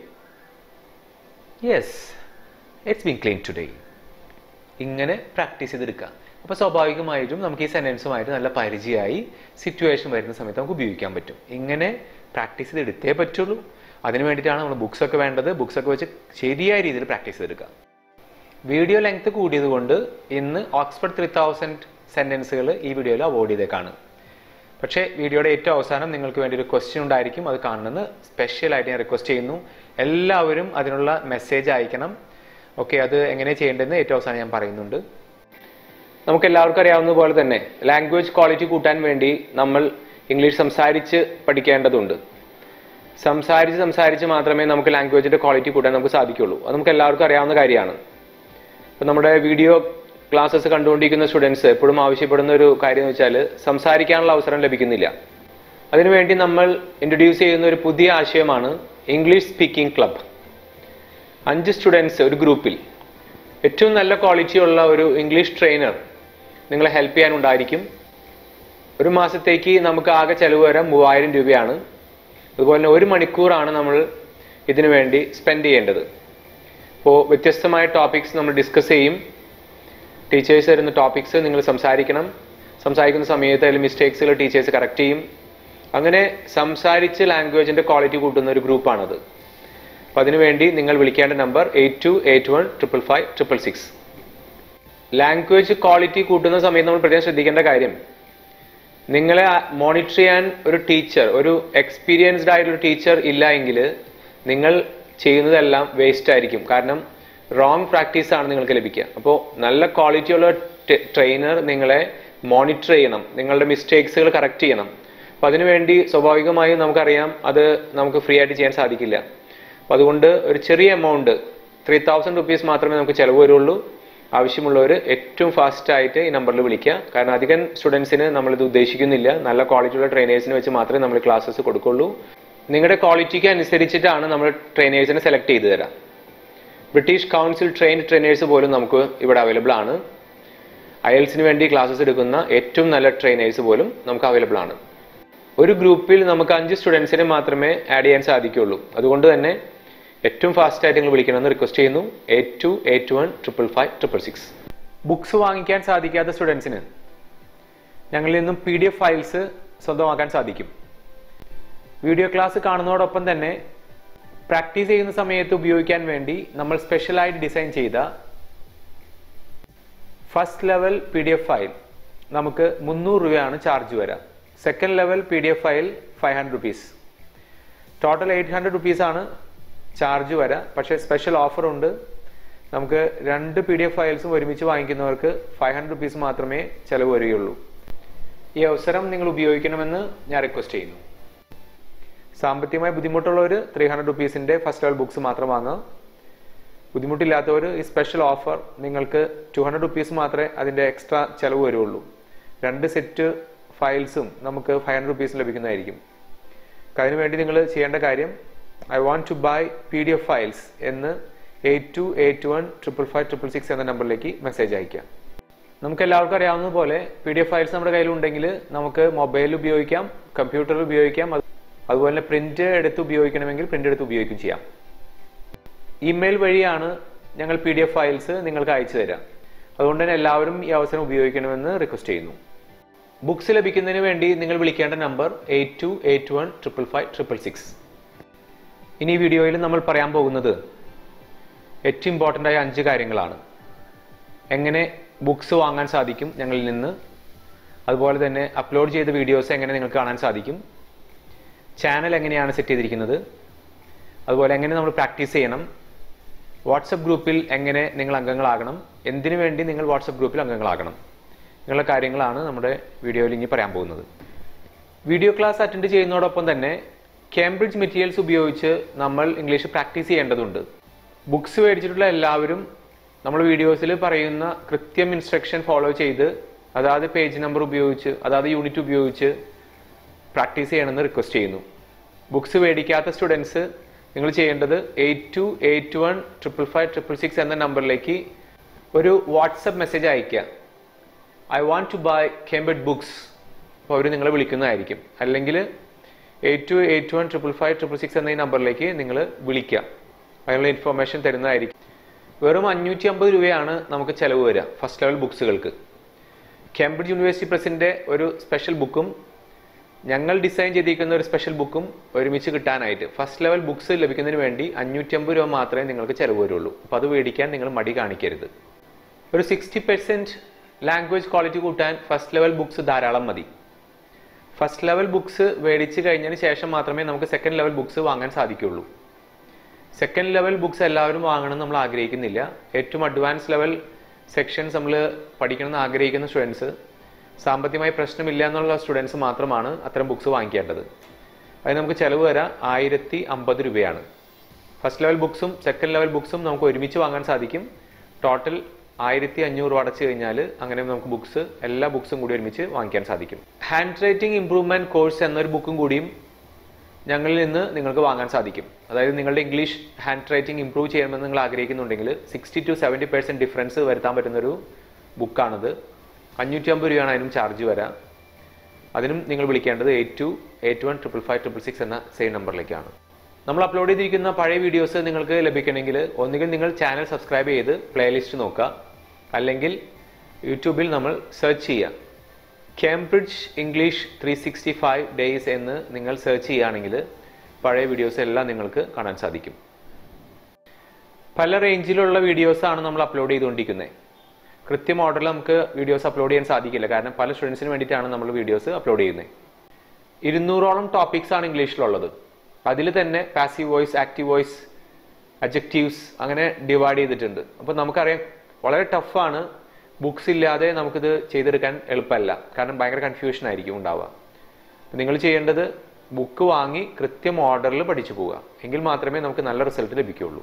Speaker 1: Yes, it's been cleaned today. ഇങ്ങനെ practice ചെയ്തെടുക്കുക അപ്പോൾ സ്വാഭാവികമായിട്ടും നമുക്ക് ഈ സെൻറ്റൻസുമായിട്ട് നല്ല പരിചയമായി situation വരുന്ന സമയത്ത് നമുക്ക് ഉപയോഗിക്കാൻ പറ്റും ഇങ്ങനെ പ്രാക്ടീസ് ചെയ്തെടുത്തേ പറ്റുള്ളൂ അതിന് വേണ്ടിയിട്ടാണ് നമ്മൾ ബുക്സ് ഒക്കെ വേണ്ടത് ബുക്സ് ഒക്കെ വെച്ച് ശരിയായ രീതിയിൽ പ്രാക്ടീസ് ചെയ്തെടുക്കുക വീഡിയോ ലെങ്ത് കൂടിയത് കൊണ്ട് ഇന്ന് ഓക്സ്ഫോർഡ് ത്രീ തൗസൻഡ് സെൻറ്റൻസുകൾ ഈ വീഡിയോയിൽ അവോയ്ഡ് ചെയ്തേക്കാണ് പക്ഷേ വീഡിയോയുടെ ഏറ്റവും അവസാനം നിങ്ങൾക്ക് വേണ്ടി ഒരു ക്വസ്റ്റ്യൻ ഉണ്ടായിരിക്കും അത് കാണണമെന്ന് സ്പെഷ്യലായിട്ട് ഞാൻ റിക്വസ്റ്റ് ചെയ്യുന്നു എല്ലാവരും അതിനുള്ള മെസ്സേജ് അയക്കണം ഓക്കെ അത് എങ്ങനെ ചെയ്യേണ്ടതെന്ന് ഏറ്റവും അവസാനം ഞാൻ പറയുന്നുണ്ട് നമുക്ക് എല്ലാവർക്കും അറിയാവുന്ന പോലെ തന്നെ ലാംഗ്വേജ് ക്വാളിറ്റി കൂട്ടാൻ വേണ്ടി നമ്മൾ ഇംഗ്ലീഷ് സംസാരിച്ച് പഠിക്കേണ്ടതുണ്ട് സംസാരിച്ച് സംസാരിച്ച് മാത്രമേ നമുക്ക് ലാംഗ്വേജിന്റെ ക്വാളിറ്റി കൂട്ടാൻ നമുക്ക് സാധിക്കുള്ളൂ അത് നമുക്ക് എല്ലാവർക്കും അറിയാവുന്ന കാര്യമാണ് ഇപ്പം നമ്മുടെ വീഡിയോ ക്ലാസ്സസ് കണ്ടുകൊണ്ടിരിക്കുന്ന സ്റ്റുഡൻസ് എപ്പോഴും ആവശ്യപ്പെടുന്ന ഒരു കാര്യം എന്ന് വെച്ചാൽ സംസാരിക്കാനുള്ള അവസരം ലഭിക്കുന്നില്ല അതിനുവേണ്ടി നമ്മൾ ഇൻട്രൊഡ്യൂസ് ചെയ്യുന്ന ഒരു പുതിയ ആശയമാണ് ഇംഗ്ലീഷ് സ്പീക്കിംഗ് ക്ലബ് അഞ്ച് സ്റ്റുഡൻസ് ഒരു ഗ്രൂപ്പിൽ ഏറ്റവും നല്ല ക്വാളിറ്റിയുള്ള ഒരു ഇംഗ്ലീഷ് ട്രെയിനർ നിങ്ങളെ ഹെൽപ്പ് ചെയ്യാനുണ്ടായിരിക്കും ഒരു മാസത്തേക്ക് നമുക്ക് ആകെ ചെലവ് വരാൻ മൂവായിരം രൂപയാണ് അതുപോലെ തന്നെ ഒരു മണിക്കൂറാണ് നമ്മൾ ഇതിനു വേണ്ടി സ്പെൻഡ് ചെയ്യേണ്ടത് അപ്പോൾ വ്യത്യസ്തമായ ടോപ്പിക്സ് നമ്മൾ ഡിസ്കസ് ചെയ്യും ടീച്ചേഴ്സ് തരുന്ന ടോപ്പിക്സ് നിങ്ങൾ സംസാരിക്കണം സംസാരിക്കുന്ന സമയത്ത് അതിൽ മിസ്റ്റേക്സുകൾ ടീച്ചേഴ്സ് കറക്റ്റ് ചെയ്യും അങ്ങനെ സംസാരിച്ച് ലാംഗ്വേജിന്റെ ക്വാളിറ്റി കൂട്ടുന്ന ഒരു ഗ്രൂപ്പാണത് അപ്പോൾ അതിനുവേണ്ടി നിങ്ങൾ വിളിക്കേണ്ട number eight two eight one triple five triple six language quality കൂട്ടുന്ന സമയത്ത് നമ്മൾ പ്രത്യേകം ശ്രദ്ധിക്കേണ്ട കാര്യം നിങ്ങളെ മോണിറ്റർ ചെയ്യാൻ ഒരു ടീച്ചർ ഒരു എക്സ്പീരിയൻസ്ഡ് ആയിട്ടൊരു ടീച്ചർ ഇല്ല എങ്കിൽ നിങ്ങൾ ചെയ്യുന്നതെല്ലാം വേസ്റ്റ് ആയിരിക്കും കാരണം റോങ് പ്രാക്ടീസ് ആണ് നിങ്ങൾക്ക് ലഭിക്കുക അപ്പോൾ നല്ല ക്വാളിറ്റിയുള്ള ട്രെയിനർ നിങ്ങളെ മോണിറ്റർ ചെയ്യണം നിങ്ങളുടെ മിസ്റ്റേക്സുകൾ കറക്റ്റ് ചെയ്യണം അപ്പം അതിനുവേണ്ടി സ്വാഭാവികമായും നമുക്കറിയാം അത് നമുക്ക് ഫ്രീ ആയിട്ട് ചെയ്യാൻ സാധിക്കില്ല അപ്പം അതുകൊണ്ട് ഒരു ചെറിയ എമൗണ്ട് ത്രീ തൗസൻഡ് റുപ്പീസ് മാത്രമേ നമുക്ക് ചിലവ് വരുള്ളൂ ആവശ്യമുള്ളവർ ഏറ്റവും ഫാസ്റ്റ് ആയിട്ട് ഈ നമ്പറിൽ വിളിക്കുക കാരണം അധികം സ്റ്റുഡൻസിന് നമ്മളിത് ഉദ്ദേശിക്കുന്നില്ല നല്ല ക്വാളിറ്റിയുള്ള ട്രെയിനേഴ്സിനെ വെച്ച് മാത്രമേ നമ്മൾ ക്ലാസ്സസ് കൊടുക്കുള്ളൂ നിങ്ങളുടെ ക്വാളിറ്റിക്ക് അനുസരിച്ചിട്ടാണ് നമ്മൾ ട്രെയിനേഴ്സിനെ സെലക്ട് ചെയ്തു തരാം ബ്രിട്ടീഷ് കൗൺസിൽ ട്രെയിൻഡ് ട്രെയിനേഴ്സ് പോലും നമുക്ക് ഇവിടെ അവൈലബിൾ ആണ് അയൽസിന് വേണ്ടി ക്ലാസ്സസ് എടുക്കുന്ന ഏറ്റവും നല്ല ട്രെയിനേഴ്സ് പോലും നമുക്ക് അവൈലബിൾ ആണ് ഒരു ഗ്രൂപ്പിൽ നമുക്ക് അഞ്ച് സ്റ്റുഡൻസിനെ മാത്രമേ ആഡ് ചെയ്യാൻ സാധിക്കുള്ളൂ അതുകൊണ്ട് തന്നെ ഏറ്റവും ഫാസ്റ്റ് ആയിട്ട് നിങ്ങൾ വിളിക്കണമെന്ന് റിക്വസ്റ്റ് ചെയ്യുന്നു eight two eight one triple five triple six books വാങ്ങിക്കാൻ സാധിക്കാത്ത സ്റ്റുഡൻസിന് ഞങ്ങളിൽ നിന്നും പി ഡി എഫ് ഫയൽസ് സ്വന്തമാക്കാൻ സാധിക്കും വീഡിയോ ക്ലാസ് കാണുന്നതോടൊപ്പം തന്നെ പ്രാക്ടീസ് ചെയ്യുന്ന സമയത്ത് ഉപയോഗിക്കാൻ വേണ്ടി നമ്മൾ സ്പെഷ്യലായിട്ട് ഡിസൈൻ ചെയ്ത first level P D F file നമുക്ക് മുന്നൂറ് രൂപയാണ് ചാർജ് വരാം second level P D F file five hundred rupees total eight hundred റുപ്പീസാണ് ചാർജ് വരാം പക്ഷേ സ്പെഷ്യൽ ഓഫർ ഉണ്ട് നമുക്ക് രണ്ട് പി ഡി എഫ് ഫയൽസും ഒരുമിച്ച് വാങ്ങിക്കുന്നവർക്ക് ഫൈവ് ഹൺഡ്രഡ് റുപ്പീസ് മാത്രമേ ചിലവ് വരികയുള്ളൂ ഈ അവസരം നിങ്ങൾ ഉപയോഗിക്കണമെന്ന് ഞാൻ റിക്വസ്റ്റ് ചെയ്യുന്നു സാമ്പത്തികമായി ബുദ്ധിമുട്ടുള്ളവർ ത്രീ ഹൺഡ്രഡ് റുപ്പീസിന്റെ ഫസ്റ്റ് ലെവൽ ബുക്സ് മാത്രം വാങ്ങാം ബുദ്ധിമുട്ടില്ലാത്തവർ ഈ സ്പെഷ്യൽ ഓഫർ നിങ്ങൾക്ക് ടു ഹൺഡ്രഡ് റുപ്പീസ് മാത്രമേ അതിന്റെ എക്സ്ട്രാ ചിലവ് വരുള്ളൂ രണ്ട് സെറ്റ് ഫയൽസും നമുക്ക് ഫൈവ് ഹൺഡ്രഡ് റുപ്പീസ് ലഭിക്കുന്നതായിരിക്കും അതിനുവേണ്ടി നിങ്ങൾ ചെയ്യേണ്ട കാര്യം I want to buy P D F files എന്ന് eight two eight one triple five triple six എന്ന നമ്പറിലേക്ക് മെസ്സേജ് അയക്കാം നമുക്ക് എല്ലാവർക്കും അറിയാവുന്ന പോലെ പി ഡി എഫ് ഫയൽസ് നമ്മുടെ കയ്യിലുണ്ടെങ്കിൽ നമുക്ക് മൊബൈലിൽ ഉപയോഗിക്കാം കമ്പ്യൂട്ടറിൽ ഉപയോഗിക്കാം അത് അതുപോലെ തന്നെ പ്രിന്റ് എടുത്ത് ഉപയോഗിക്കണമെങ്കിൽ പ്രിന്റ് എടുത്ത് ഉപയോഗിക്കുകയും ചെയ്യാം ഇമെയിൽ വഴിയാണ് ഞങ്ങൾ പി ഡി എഫ് ഫയൽസ് നിങ്ങൾക്ക് അയച്ചു തരാം അതുകൊണ്ട് തന്നെ എല്ലാവരും ഈ അവസരം ഉപയോഗിക്കണമെന്ന് റിക്വസ്റ്റ് ചെയ്യുന്നു ബുക്സ് ലഭിക്കുന്നതിന് വേണ്ടി നിങ്ങൾ വിളിക്കേണ്ട number eight two eight one triple five triple six ഇനി ഈ വീഡിയോയിൽ നമ്മൾ പറയാൻ പോകുന്നത് ഏറ്റവും ഇമ്പോർട്ടൻ്റ് ആയ അഞ്ച് കാര്യങ്ങളാണ് എങ്ങനെ ബുക്സ് വാങ്ങാൻ സാധിക്കും ഞങ്ങളിൽ നിന്ന് അതുപോലെ തന്നെ അപ്ലോഡ് ചെയ്ത വീഡിയോസ് എങ്ങനെ നിങ്ങൾക്ക് കാണാൻ സാധിക്കും ചാനൽ എങ്ങനെയാണ് സെറ്റ് ചെയ്തിരിക്കുന്നത് അതുപോലെ എങ്ങനെ നമ്മൾ പ്രാക്ടീസ് ചെയ്യണം വാട്സപ്പ് ഗ്രൂപ്പിൽ എങ്ങനെ നിങ്ങൾ അംഗങ്ങളാകണം എന്തിനു വേണ്ടി നിങ്ങൾ വാട്സപ്പ് ഗ്രൂപ്പിൽ അംഗങ്ങളാകണം ഇങ്ങനെയുള്ള കാര്യങ്ങളാണ് നമ്മുടെ വീഡിയോയിൽ ഇനി പറയാൻ പോകുന്നത് വീഡിയോ ക്ലാസ് അറ്റൻഡ് ചെയ്യുന്നതോടൊപ്പം തന്നെ കേംബ്രിഡ്ജ് മെറ്റീരിയൽസ് ഉപയോഗിച്ച് നമ്മൾ ഇംഗ്ലീഷ് പ്രാക്ടീസ് ചെയ്യേണ്ടതുണ്ട് ബുക്സ് മേടിച്ചിട്ടുള്ള എല്ലാവരും നമ്മൾ വീഡിയോസിൽ പറയുന്ന കൃത്യം ഇൻസ്ട്രക്ഷൻ ഫോളോ ചെയ്ത് അതാത് പേജ് നമ്പർ ഉപയോഗിച്ച് അതാത് യൂണിറ്റ് ഉപയോഗിച്ച് പ്രാക്ടീസ് ചെയ്യണമെന്ന് റിക്വസ്റ്റ് ചെയ്യുന്നു ബുക്സ് മേടിക്കാത്ത സ്റ്റുഡൻസ് നിങ്ങൾ ചെയ്യേണ്ടത് eight two eight one triple five triple six എന്ന നമ്പറിലേക്ക് ഒരു വാട്സപ്പ് മെസ്സേജ് അയയ്ക്കുക I want to buy Cambridge books അപ്പോൾ അവർ നിങ്ങളെ വിളിക്കുന്നതായിരിക്കും അല്ലെങ്കിൽ eight two eight one triple five triple six എന്ന ഈ നമ്പറിലേക്ക് നിങ്ങൾ വിളിക്കുക അതിനുള്ള ഇൻഫർമേഷൻ തരുന്നതായിരിക്കും വെറും അഞ്ഞൂറ്റി അമ്പത് രൂപയാണ് നമുക്ക് ചിലവ് വരിക ഫസ്റ്റ് ലെവൽ ബുക്സുകൾക്ക് കേംബ്രിഡ്ജ് യൂണിവേഴ്സിറ്റി പ്രസിൻ്റെ ഒരു സ്പെഷ്യൽ ബുക്കും ഞങ്ങൾ ഡിസൈൻ ചെയ്തിരിക്കുന്ന ഒരു സ്പെഷ്യൽ ബുക്കും ഒരുമിച്ച് കിട്ടാനായിട്ട് ഫസ്റ്റ് ലെവൽ ബുക്സ് ലഭിക്കുന്നതിന് വേണ്ടി അഞ്ഞൂറ്റി അമ്പത് രൂപ മാത്രമേ നിങ്ങൾക്ക് ചിലവ് വരുള്ളൂ അപ്പോൾ അത് മേടിക്കാൻ നിങ്ങൾ മടി കാണിക്കരുത് ഒരു സിക്സ്റ്റി പെർസെൻറ്റ് ലാംഗ്വേജ് ക്വാളിറ്റി കൂട്ടാൻ ഫസ്റ്റ് ലെവൽ ബുക്സ് ധാരാളം മതി ഫസ്റ്റ് ലെവൽ ബുക്സ് മേടിച്ച് കഴിഞ്ഞതിന് ശേഷം മാത്രമേ നമുക്ക് സെക്കൻഡ് ലെവൽ ബുക്സ് വാങ്ങാൻ സാധിക്കുള്ളൂ സെക്കൻഡ് ലെവൽ ബുക്സ് എല്ലാവരും വാങ്ങണം നമ്മൾ ആഗ്രഹിക്കുന്നില്ല ഏറ്റവും അഡ്വാൻസ് ലെവൽ സെക്ഷൻസ് നമ്മൾ പഠിക്കണമെന്ന് ആഗ്രഹിക്കുന്ന സ്റ്റുഡൻസ് സാമ്പത്തികമായി പ്രശ്നമില്ല എന്നുള്ള സ്റ്റുഡൻസ് മാത്രമാണ് അത്തരം ബുക്സ് വാങ്ങിക്കേണ്ടത് അതിന് നമുക്ക് ചിലവ് വരാം ആയിരത്തി അമ്പത് രൂപയാണ് ഫസ്റ്റ് ലെവൽ ബുക്സും സെക്കൻഡ് ലെവൽ ബുക്സും നമുക്ക് ഒരുമിച്ച് വാങ്ങാൻ സാധിക്കും ടോട്ടൽ ആയിരത്തി അഞ്ഞൂറ് രൂപ അടച്ചു കഴിഞ്ഞാൽ അങ്ങനെ നമുക്ക് ബുക്സ് എല്ലാ ബുക്സും കൂടി ഒരുമിച്ച് വാങ്ങിക്കാൻ സാധിക്കും ഹാൻഡ് റൈറ്റിംഗ് ഇംപ്രൂവ്മെന്റ് കോഴ്സ് എന്നൊരു ബുക്കും കൂടിയും ഞങ്ങളിൽ നിന്ന് നിങ്ങൾക്ക് വാങ്ങാൻ സാധിക്കും അതായത് നിങ്ങളുടെ ഇംഗ്ലീഷ് ഹാൻഡ് റൈറ്റിംഗ് ഇംപ്രൂവ് ചെയ്യണമെന്ന് നിങ്ങൾ ആഗ്രഹിക്കുന്നുണ്ടെങ്കിൽ sixty to seventy percent difference വരുത്താൻ പറ്റുന്നൊരു ബുക്കാണിത് അഞ്ഞൂറ്റി അമ്പത് രൂപയാണ് അതിനും ചാർജ് വരാം അതിനും നിങ്ങൾ വിളിക്കേണ്ടത് eight two eight one triple five triple six എന്ന സെയിം നമ്പറിലേക്കാണ് നമ്മൾ അപ്ലോഡ് ചെയ്തിരിക്കുന്ന പഴയ വീഡിയോസ് നിങ്ങൾക്ക് ലഭിക്കണമെങ്കിൽ ഒന്നുകിൽ നിങ്ങൾ ചാനൽ സബ്സ്ക്രൈബ് ചെയ്ത് പ്ലേലിസ്റ്റ് നോക്കുക അല്ലെങ്കിൽ യൂട്യൂബിൽ നമ്മൾ സെർച്ച് ചെയ്യുക Cambridge English three sixty five days എന്ന് നിങ്ങൾ സെർച്ച് ചെയ്യുകയാണെങ്കിൽ പഴയ വീഡിയോസ് എല്ലാം നിങ്ങൾക്ക് കാണാൻ സാധിക്കും പല റേഞ്ചിലുള്ള വീഡിയോസാണ് നമ്മൾ അപ്ലോഡ് ചെയ്തുകൊണ്ടിരിക്കുന്നത് കൃത്യം ഓർഡറിൽ നമുക്ക് വീഡിയോസ് അപ്ലോഡ് ചെയ്യാൻ സാധിക്കില്ല കാരണം പല സ്റ്റുഡൻസിന് വേണ്ടിയിട്ടാണ് നമ്മൾ വീഡിയോസ് അപ്ലോഡ് ചെയ്യുന്നത് ഇരുന്നൂറോളം ടോപ്പിക്സ് ആണ് ഇംഗ്ലീഷിലുള്ളത് അതിൽ തന്നെ passive voice active voice adjectives അങ്ങനെ ഡിവൈഡ് ചെയ്തിട്ടുണ്ട് അപ്പോൾ നമുക്കറിയാം വളരെ ടഫാണ് ബുക്സ് ഇല്ലാതെ നമുക്കിത് ചെയ്തെടുക്കാൻ എളുപ്പമല്ല കാരണം ഭയങ്കര കൺഫ്യൂഷൻ ആയിരിക്കും ഉണ്ടാവുക നിങ്ങൾ ചെയ്യേണ്ടത് ബുക്ക് വാങ്ങി കൃത്യം ഓർഡറിൽ പഠിച്ചു പോവുക എങ്കിൽ മാത്രമേ നമുക്ക് നല്ല റിസൾട്ട് ലഭിക്കുകയുള്ളൂ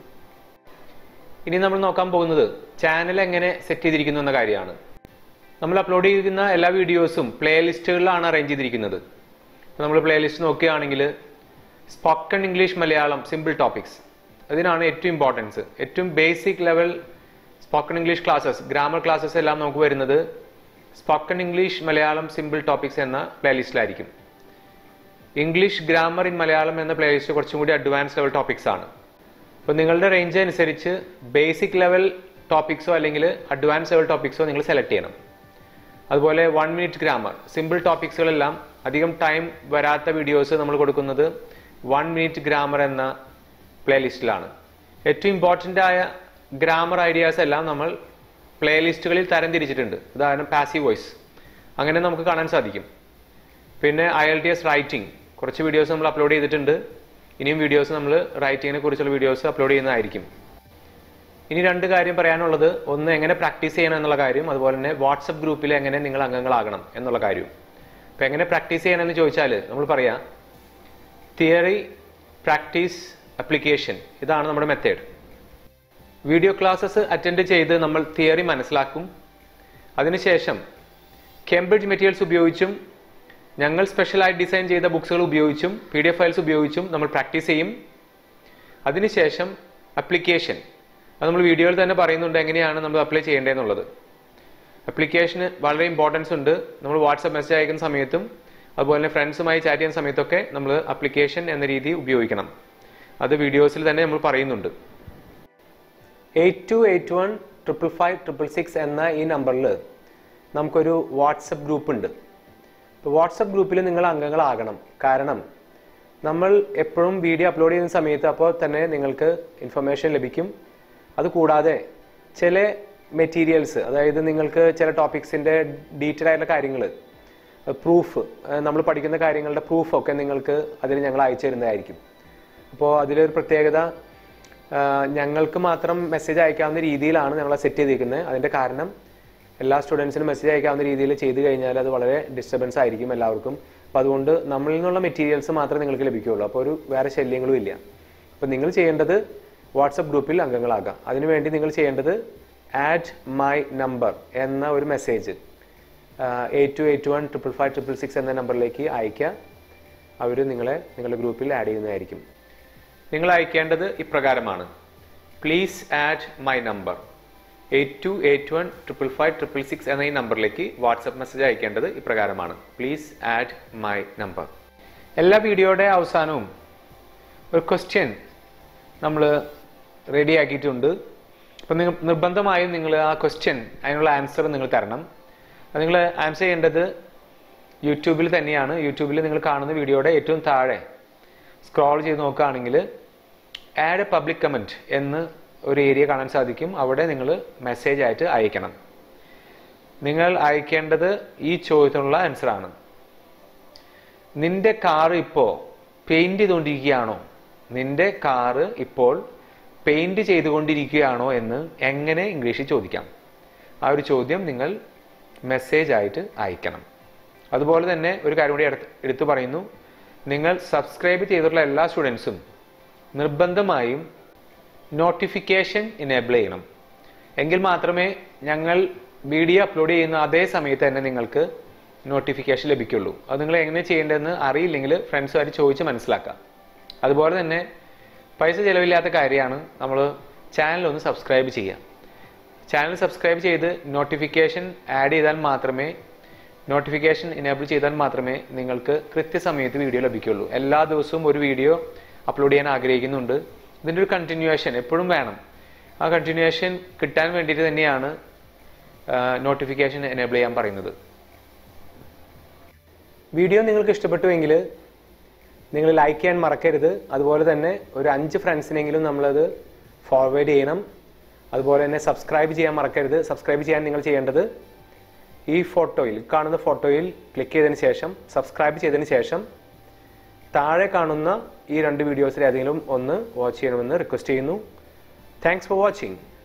Speaker 1: ഇനി നമ്മൾ നോക്കാൻ പോകുന്നത് ചാനൽ എങ്ങനെ സെറ്റ് ചെയ്തിരിക്കുന്നു എന്ന കാര്യമാണ് നമ്മൾ അപ്ലോഡ് ചെയ്തിരിക്കുന്ന എല്ലാ വീഡിയോസും പ്ലേലിസ്റ്റുകളിലാണ് അറേഞ്ച് ചെയ്തിരിക്കുന്നത് നമ്മൾ പ്ലേലിസ്റ്റ് നോക്കുകയാണെങ്കിൽ spoken English Malayalam simple topics അതിനാണ് ഏറ്റവും ഇമ്പോർട്ടൻസ് ഏറ്റവും basic level spoken English classes grammar classes എല്ലാം നമുക്ക് വരുന്നത് spoken English Malayalam simple topics എന്ന പ്ലേലിസ്റ്റിലായിരിക്കും ഇംഗ്ലീഷ് ഗ്രാമർ ഇൻ മലയാളം എന്ന പ്ലേലിസ്റ്റ് കുറച്ചും കൂടി അഡ്വാൻസ് ലെവൽ ടോപ്പിക്സ് ആണ് അപ്പോൾ നിങ്ങളുടെ റേഞ്ച് അനുസരിച്ച് ബേസിക് ലെവൽ ടോപ്പിക്സോ അല്ലെങ്കിൽ അഡ്വാൻസ് ലെവൽ ടോപ്പിക്സോ നിങ്ങൾ സെലക്ട് ചെയ്യണം അതുപോലെ വൺ മിനിറ്റ് ഗ്രാമർ സിമ്പിൾ ടോപ്പിക്സുകളെല്ലാം അധികം ടൈം വരാത്ത വീഡിയോസ് നമ്മൾ കൊടുക്കുന്നത് വൺ മിനിറ്റ് ഗ്രാമർ എന്ന പ്ലേലിസ്റ്റിലാണ് ഏറ്റവും ഇമ്പോർട്ടൻ്റ് ആയ ഗ്രാമർ ഐഡിയാസ് എല്ലാം നമ്മൾ പ്ലേലിസ്റ്റുകളിൽ തരംതിരിച്ചിട്ടുണ്ട് ഉദാഹരണം പാസീവ് വോയിസ് അങ്ങനെ നമുക്ക് കാണാൻ സാധിക്കും പിന്നെ IELTS writing കുറച്ച് വീഡിയോസ് നമ്മൾ അപ്ലോഡ് ചെയ്തിട്ടുണ്ട് ഇനിയും വീഡിയോസ് നമ്മൾ റൈറ്റിങ്ങിനെ കുറിച്ചുള്ള വീഡിയോസ് അപ്ലോഡ് ചെയ്യുന്നതായിരിക്കും ഇനി രണ്ട് കാര്യം പറയാനുള്ളത് ഒന്ന് എങ്ങനെ പ്രാക്ടീസ് ചെയ്യണം എന്നുള്ള കാര്യം അതുപോലെ തന്നെ വാട്സപ്പ് ഗ്രൂപ്പിൽ എങ്ങനെ നിങ്ങൾ അംഗങ്ങളാകണം എന്നുള്ള കാര്യം അപ്പം എങ്ങനെ പ്രാക്ടീസ് ചെയ്യണമെന്ന് ചോദിച്ചാൽ നമ്മൾ പറയാം തിയറി പ്രാക്ടീസ് അപ്ലിക്കേഷൻ ഇതാണ് നമ്മുടെ മെത്തേഡ് വീഡിയോ ക്ലാസ്സസ് അറ്റൻഡ് ചെയ്ത് നമ്മൾ തിയറി മനസ്സിലാക്കും അതിനുശേഷം കേംബ്രിഡ്ജ് മെറ്റീരിയൽസ് ഉപയോഗിച്ചും ഞങ്ങൾ സ്പെഷ്യലായി ഡിസൈൻ ചെയ്ത ബുക്സുകൾ ഉപയോഗിച്ചും പി ഡി എഫ് ഫയൽസ് ഉപയോഗിച്ചും നമ്മൾ പ്രാക്ടീസ് ചെയ്യും അതിനുശേഷം അപ്ലിക്കേഷൻ അത് നമ്മൾ വീഡിയോയിൽ തന്നെ പറയുന്നുണ്ട് എങ്ങനെയാണ് നമ്മൾ അപ്ലൈ ചെയ്യേണ്ടതെന്നുള്ളത് അപ്ലിക്കേഷന് വളരെ ഇമ്പോർട്ടൻസ് ഉണ്ട് നമ്മൾ വാട്സപ്പ് മെസ്സേജ് അയക്കുന്ന സമയത്തും അതുപോലെ തന്നെ ഫ്രണ്ട്സുമായി ചാറ്റ് ചെയ്യുന്ന സമയത്തൊക്കെ നമ്മൾ അപ്ലിക്കേഷൻ എന്ന രീതി ഉപയോഗിക്കണം അത് വീഡിയോസിൽ തന്നെ നമ്മൾ പറയുന്നുണ്ട് eight two eight one triple five triple six എന്ന ഈ നമ്പറിൽ നമുക്കൊരു വാട്സപ്പ് ഗ്രൂപ്പ് ഉണ്ട് ഇപ്പോൾ വാട്സപ്പ് ഗ്രൂപ്പിൽ നിങ്ങൾ അംഗങ്ങളാകണം കാരണം നമ്മൾ എപ്പോഴും വീഡിയോ അപ്ലോഡ് ചെയ്യുന്ന സമയത്ത് അപ്പോൾ തന്നെ നിങ്ങൾക്ക് ഇൻഫർമേഷൻ ലഭിക്കും അതുകൂടാതെ ചില മെറ്റീരിയൽസ് അതായത് നിങ്ങൾക്ക് ചില ടോപ്പിക്സിൻ്റെ ഡീറ്റെയിൽ ആയിട്ടുള്ള കാര്യങ്ങൾ പ്രൂഫ് നമ്മൾ പഠിക്കുന്ന കാര്യങ്ങളുടെ പ്രൂഫൊക്കെ നിങ്ങൾക്ക് അതിൽ ഞങ്ങൾ അയച്ചു തരുന്നതായിരിക്കും അപ്പോൾ അതിലൊരു പ്രത്യേകത ആ, ഞങ്ങൾക്ക് മാത്രം മെസ്സേജ് അയക്കാവുന്ന രീതിയിലാണ് ഞങ്ങൾ സെറ്റ് ചെയ്തിരിക്കുന്നത് അതിൻ്റെ കാരണം എല്ലാ സ്റ്റുഡൻസിനും മെസ്സേജ് അയക്കാവുന്ന രീതിയിൽ ചെയ്തു കഴിഞ്ഞാൽ അത് വളരെ ഡിസ്റ്റർബൻസ് ആയിരിക്കും എല്ലാവർക്കും അപ്പോൾ അതുകൊണ്ട് നമ്മളിൽ നിന്നുള്ള മെറ്റീരിയൽസ് മാത്രമേ നിങ്ങൾക്ക് ലഭിക്കുകയുള്ളൂ അപ്പോൾ ഒരു വേറെ ശല്യങ്ങളും ഇല്ല അപ്പോൾ നിങ്ങൾ ചെയ്യേണ്ടത് വാട്സപ്പ് ഗ്രൂപ്പിൽ അംഗങ്ങളാകാം അതിനുവേണ്ടി നിങ്ങൾ ചെയ്യേണ്ടത് ആഡ് മൈ നമ്പർ എന്ന ഒരു message eight two eight one triple five triple six എന്ന നമ്പറിലേക്ക് അയക്കുക അവർ നിങ്ങളെ നിങ്ങളുടെ ഗ്രൂപ്പിൽ ആഡ് ചെയ്യുന്നതായിരിക്കും നിങ്ങൾ അയക്കേണ്ടത് ഇപ്രകാരമാണ് please add my number eight two eight one triple five triple six എന്ന ഈ നമ്പറിലേക്ക് വാട്സപ്പ് മെസ്സേജ് അയക്കേണ്ടത് ഇപ്രകാരമാണ് പ്ലീസ് ആഡ് മൈ നമ്പർ എല്ലാ വീഡിയോയുടെ അവസാനവും ഒരു ക്വസ്റ്റ്യൻ നമ്മൾ റെഡി ആക്കിയിട്ടുണ്ട് അപ്പം നിങ്ങൾ നിർബന്ധമായും നിങ്ങൾ ആ ക്വസ്റ്റ്യൻ അതിനുള്ള ആൻസർ നിങ്ങൾ തരണം അത് നിങ്ങൾ ആൻസർ ചെയ്യേണ്ടത് യൂട്യൂബിൽ തന്നെയാണ് യൂട്യൂബിൽ നിങ്ങൾ കാണുന്ന വീഡിയോയുടെ ഏറ്റവും താഴെ സ്ക്രോൾ ചെയ്ത് നോക്കുകയാണെങ്കിൽ ആഡ് എ പബ്ലിക് കമൻറ്റ് എന്ന് ഒരു ഏരിയ കാണാൻ സാധിക്കും അവിടെ നിങ്ങൾ മെസ്സേജ് ആയിട്ട് അയക്കണം നിങ്ങൾ അയക്കേണ്ടത് ഈ ചോദ്യത്തിനുള്ള ആൻസറാണ് നിന്റെ കാർ ഇപ്പോൾ പെയിന്റ് ചെയ്തുകൊണ്ടിരിക്കുകയാണോ നിന്റെ കാറ് ഇപ്പോൾ പെയിന്റ് ചെയ്തുകൊണ്ടിരിക്കുകയാണോ എന്ന് എങ്ങനെ ഇംഗ്ലീഷിൽ ചോദിക്കാം ആ ഒരു ചോദ്യം നിങ്ങൾ മെസ്സേജ് ആയിട്ട് അയക്കണം അതുപോലെ തന്നെ ഒരു കാര്യം കൂടി എടുത്ത് എടുത്തു പറയുന്നു നിങ്ങൾ സബ്സ്ക്രൈബ് ചെയ്തിട്ടുള്ള എല്ലാ സ്റ്റുഡൻസും നിർബന്ധമായും നോട്ടിഫിക്കേഷൻ ഇനേബിൾ ചെയ്യണം എങ്കിൽ മാത്രമേ ഞങ്ങൾ വീഡിയോ അപ്ലോഡ് ചെയ്യുന്ന അതേ സമയത്ത് തന്നെ നിങ്ങൾക്ക് നോട്ടിഫിക്കേഷൻ ലഭിക്കുള്ളൂ അത് നിങ്ങൾ എങ്ങനെ ചെയ്യേണ്ടതെന്ന് അറിയില്ലെങ്കിൽ ഫ്രണ്ട്സുമായിട്ട് ചോദിച്ച് മനസ്സിലാക്കാം അതുപോലെ തന്നെ പൈസ ചിലവില്ലാത്ത കാര്യമാണ് നമ്മൾ ചാനൽ ഒന്ന് സബ്സ്ക്രൈബ് ചെയ്യുക ചാനൽ സബ്സ്ക്രൈബ് ചെയ്ത് നോട്ടിഫിക്കേഷൻ ആഡ് ചെയ്താൽ മാത്രമേ നോട്ടിഫിക്കേഷൻ ഇനേബിൾ ചെയ്താൽ മാത്രമേ നിങ്ങൾക്ക് കൃത്യസമയത്ത് വീഡിയോ ലഭിക്കുള്ളൂ എല്ലാ ദിവസവും ഒരു വീഡിയോ അപ്ലോഡ് ചെയ്യാൻ ആഗ്രഹിക്കുന്നുണ്ട് ഇതിൻ്റെ ഒരു കണ്ടിന്യൂവേഷൻ എപ്പോഴും വേണം ആ കണ്ടിന്യൂവേഷൻ കിട്ടാൻ വേണ്ടിയിട്ട് തന്നെയാണ് നോട്ടിഫിക്കേഷൻ എനേബിൾ ചെയ്യാൻ പറയുന്നത് വീഡിയോ നിങ്ങൾക്ക് ഇഷ്ടപ്പെട്ടുവെങ്കിൽ നിങ്ങൾ ലൈക്ക് ചെയ്യാൻ മറക്കരുത് അതുപോലെ തന്നെ ഒരു അഞ്ച് ഫ്രണ്ട്സിനെങ്കിലും നമ്മളത് ഫോർവേഡ് ചെയ്യണം അതുപോലെ തന്നെ സബ്സ്ക്രൈബ് ചെയ്യാൻ മറക്കരുത് സബ്സ്ക്രൈബ് ചെയ്യാൻ നിങ്ങൾ ചെയ്യേണ്ടത് ഈ ഫോട്ടോയിൽ കാണുന്ന ഫോട്ടോയിൽ ക്ലിക്ക് ചെയ്തതിന് ശേഷം സബ്സ്ക്രൈബ് ചെയ്തതിന് ശേഷം താഴെ കാണുന്ന ഈ രണ്ട് വീഡിയോസിൽ ഏതെങ്കിലും ഒന്ന് വാച്ച് ചെയ്യണമെന്ന് റിക്വസ്റ്റ് ചെയ്യുന്നു താങ്ക്സ് ഫോർ വാച്ചിങ്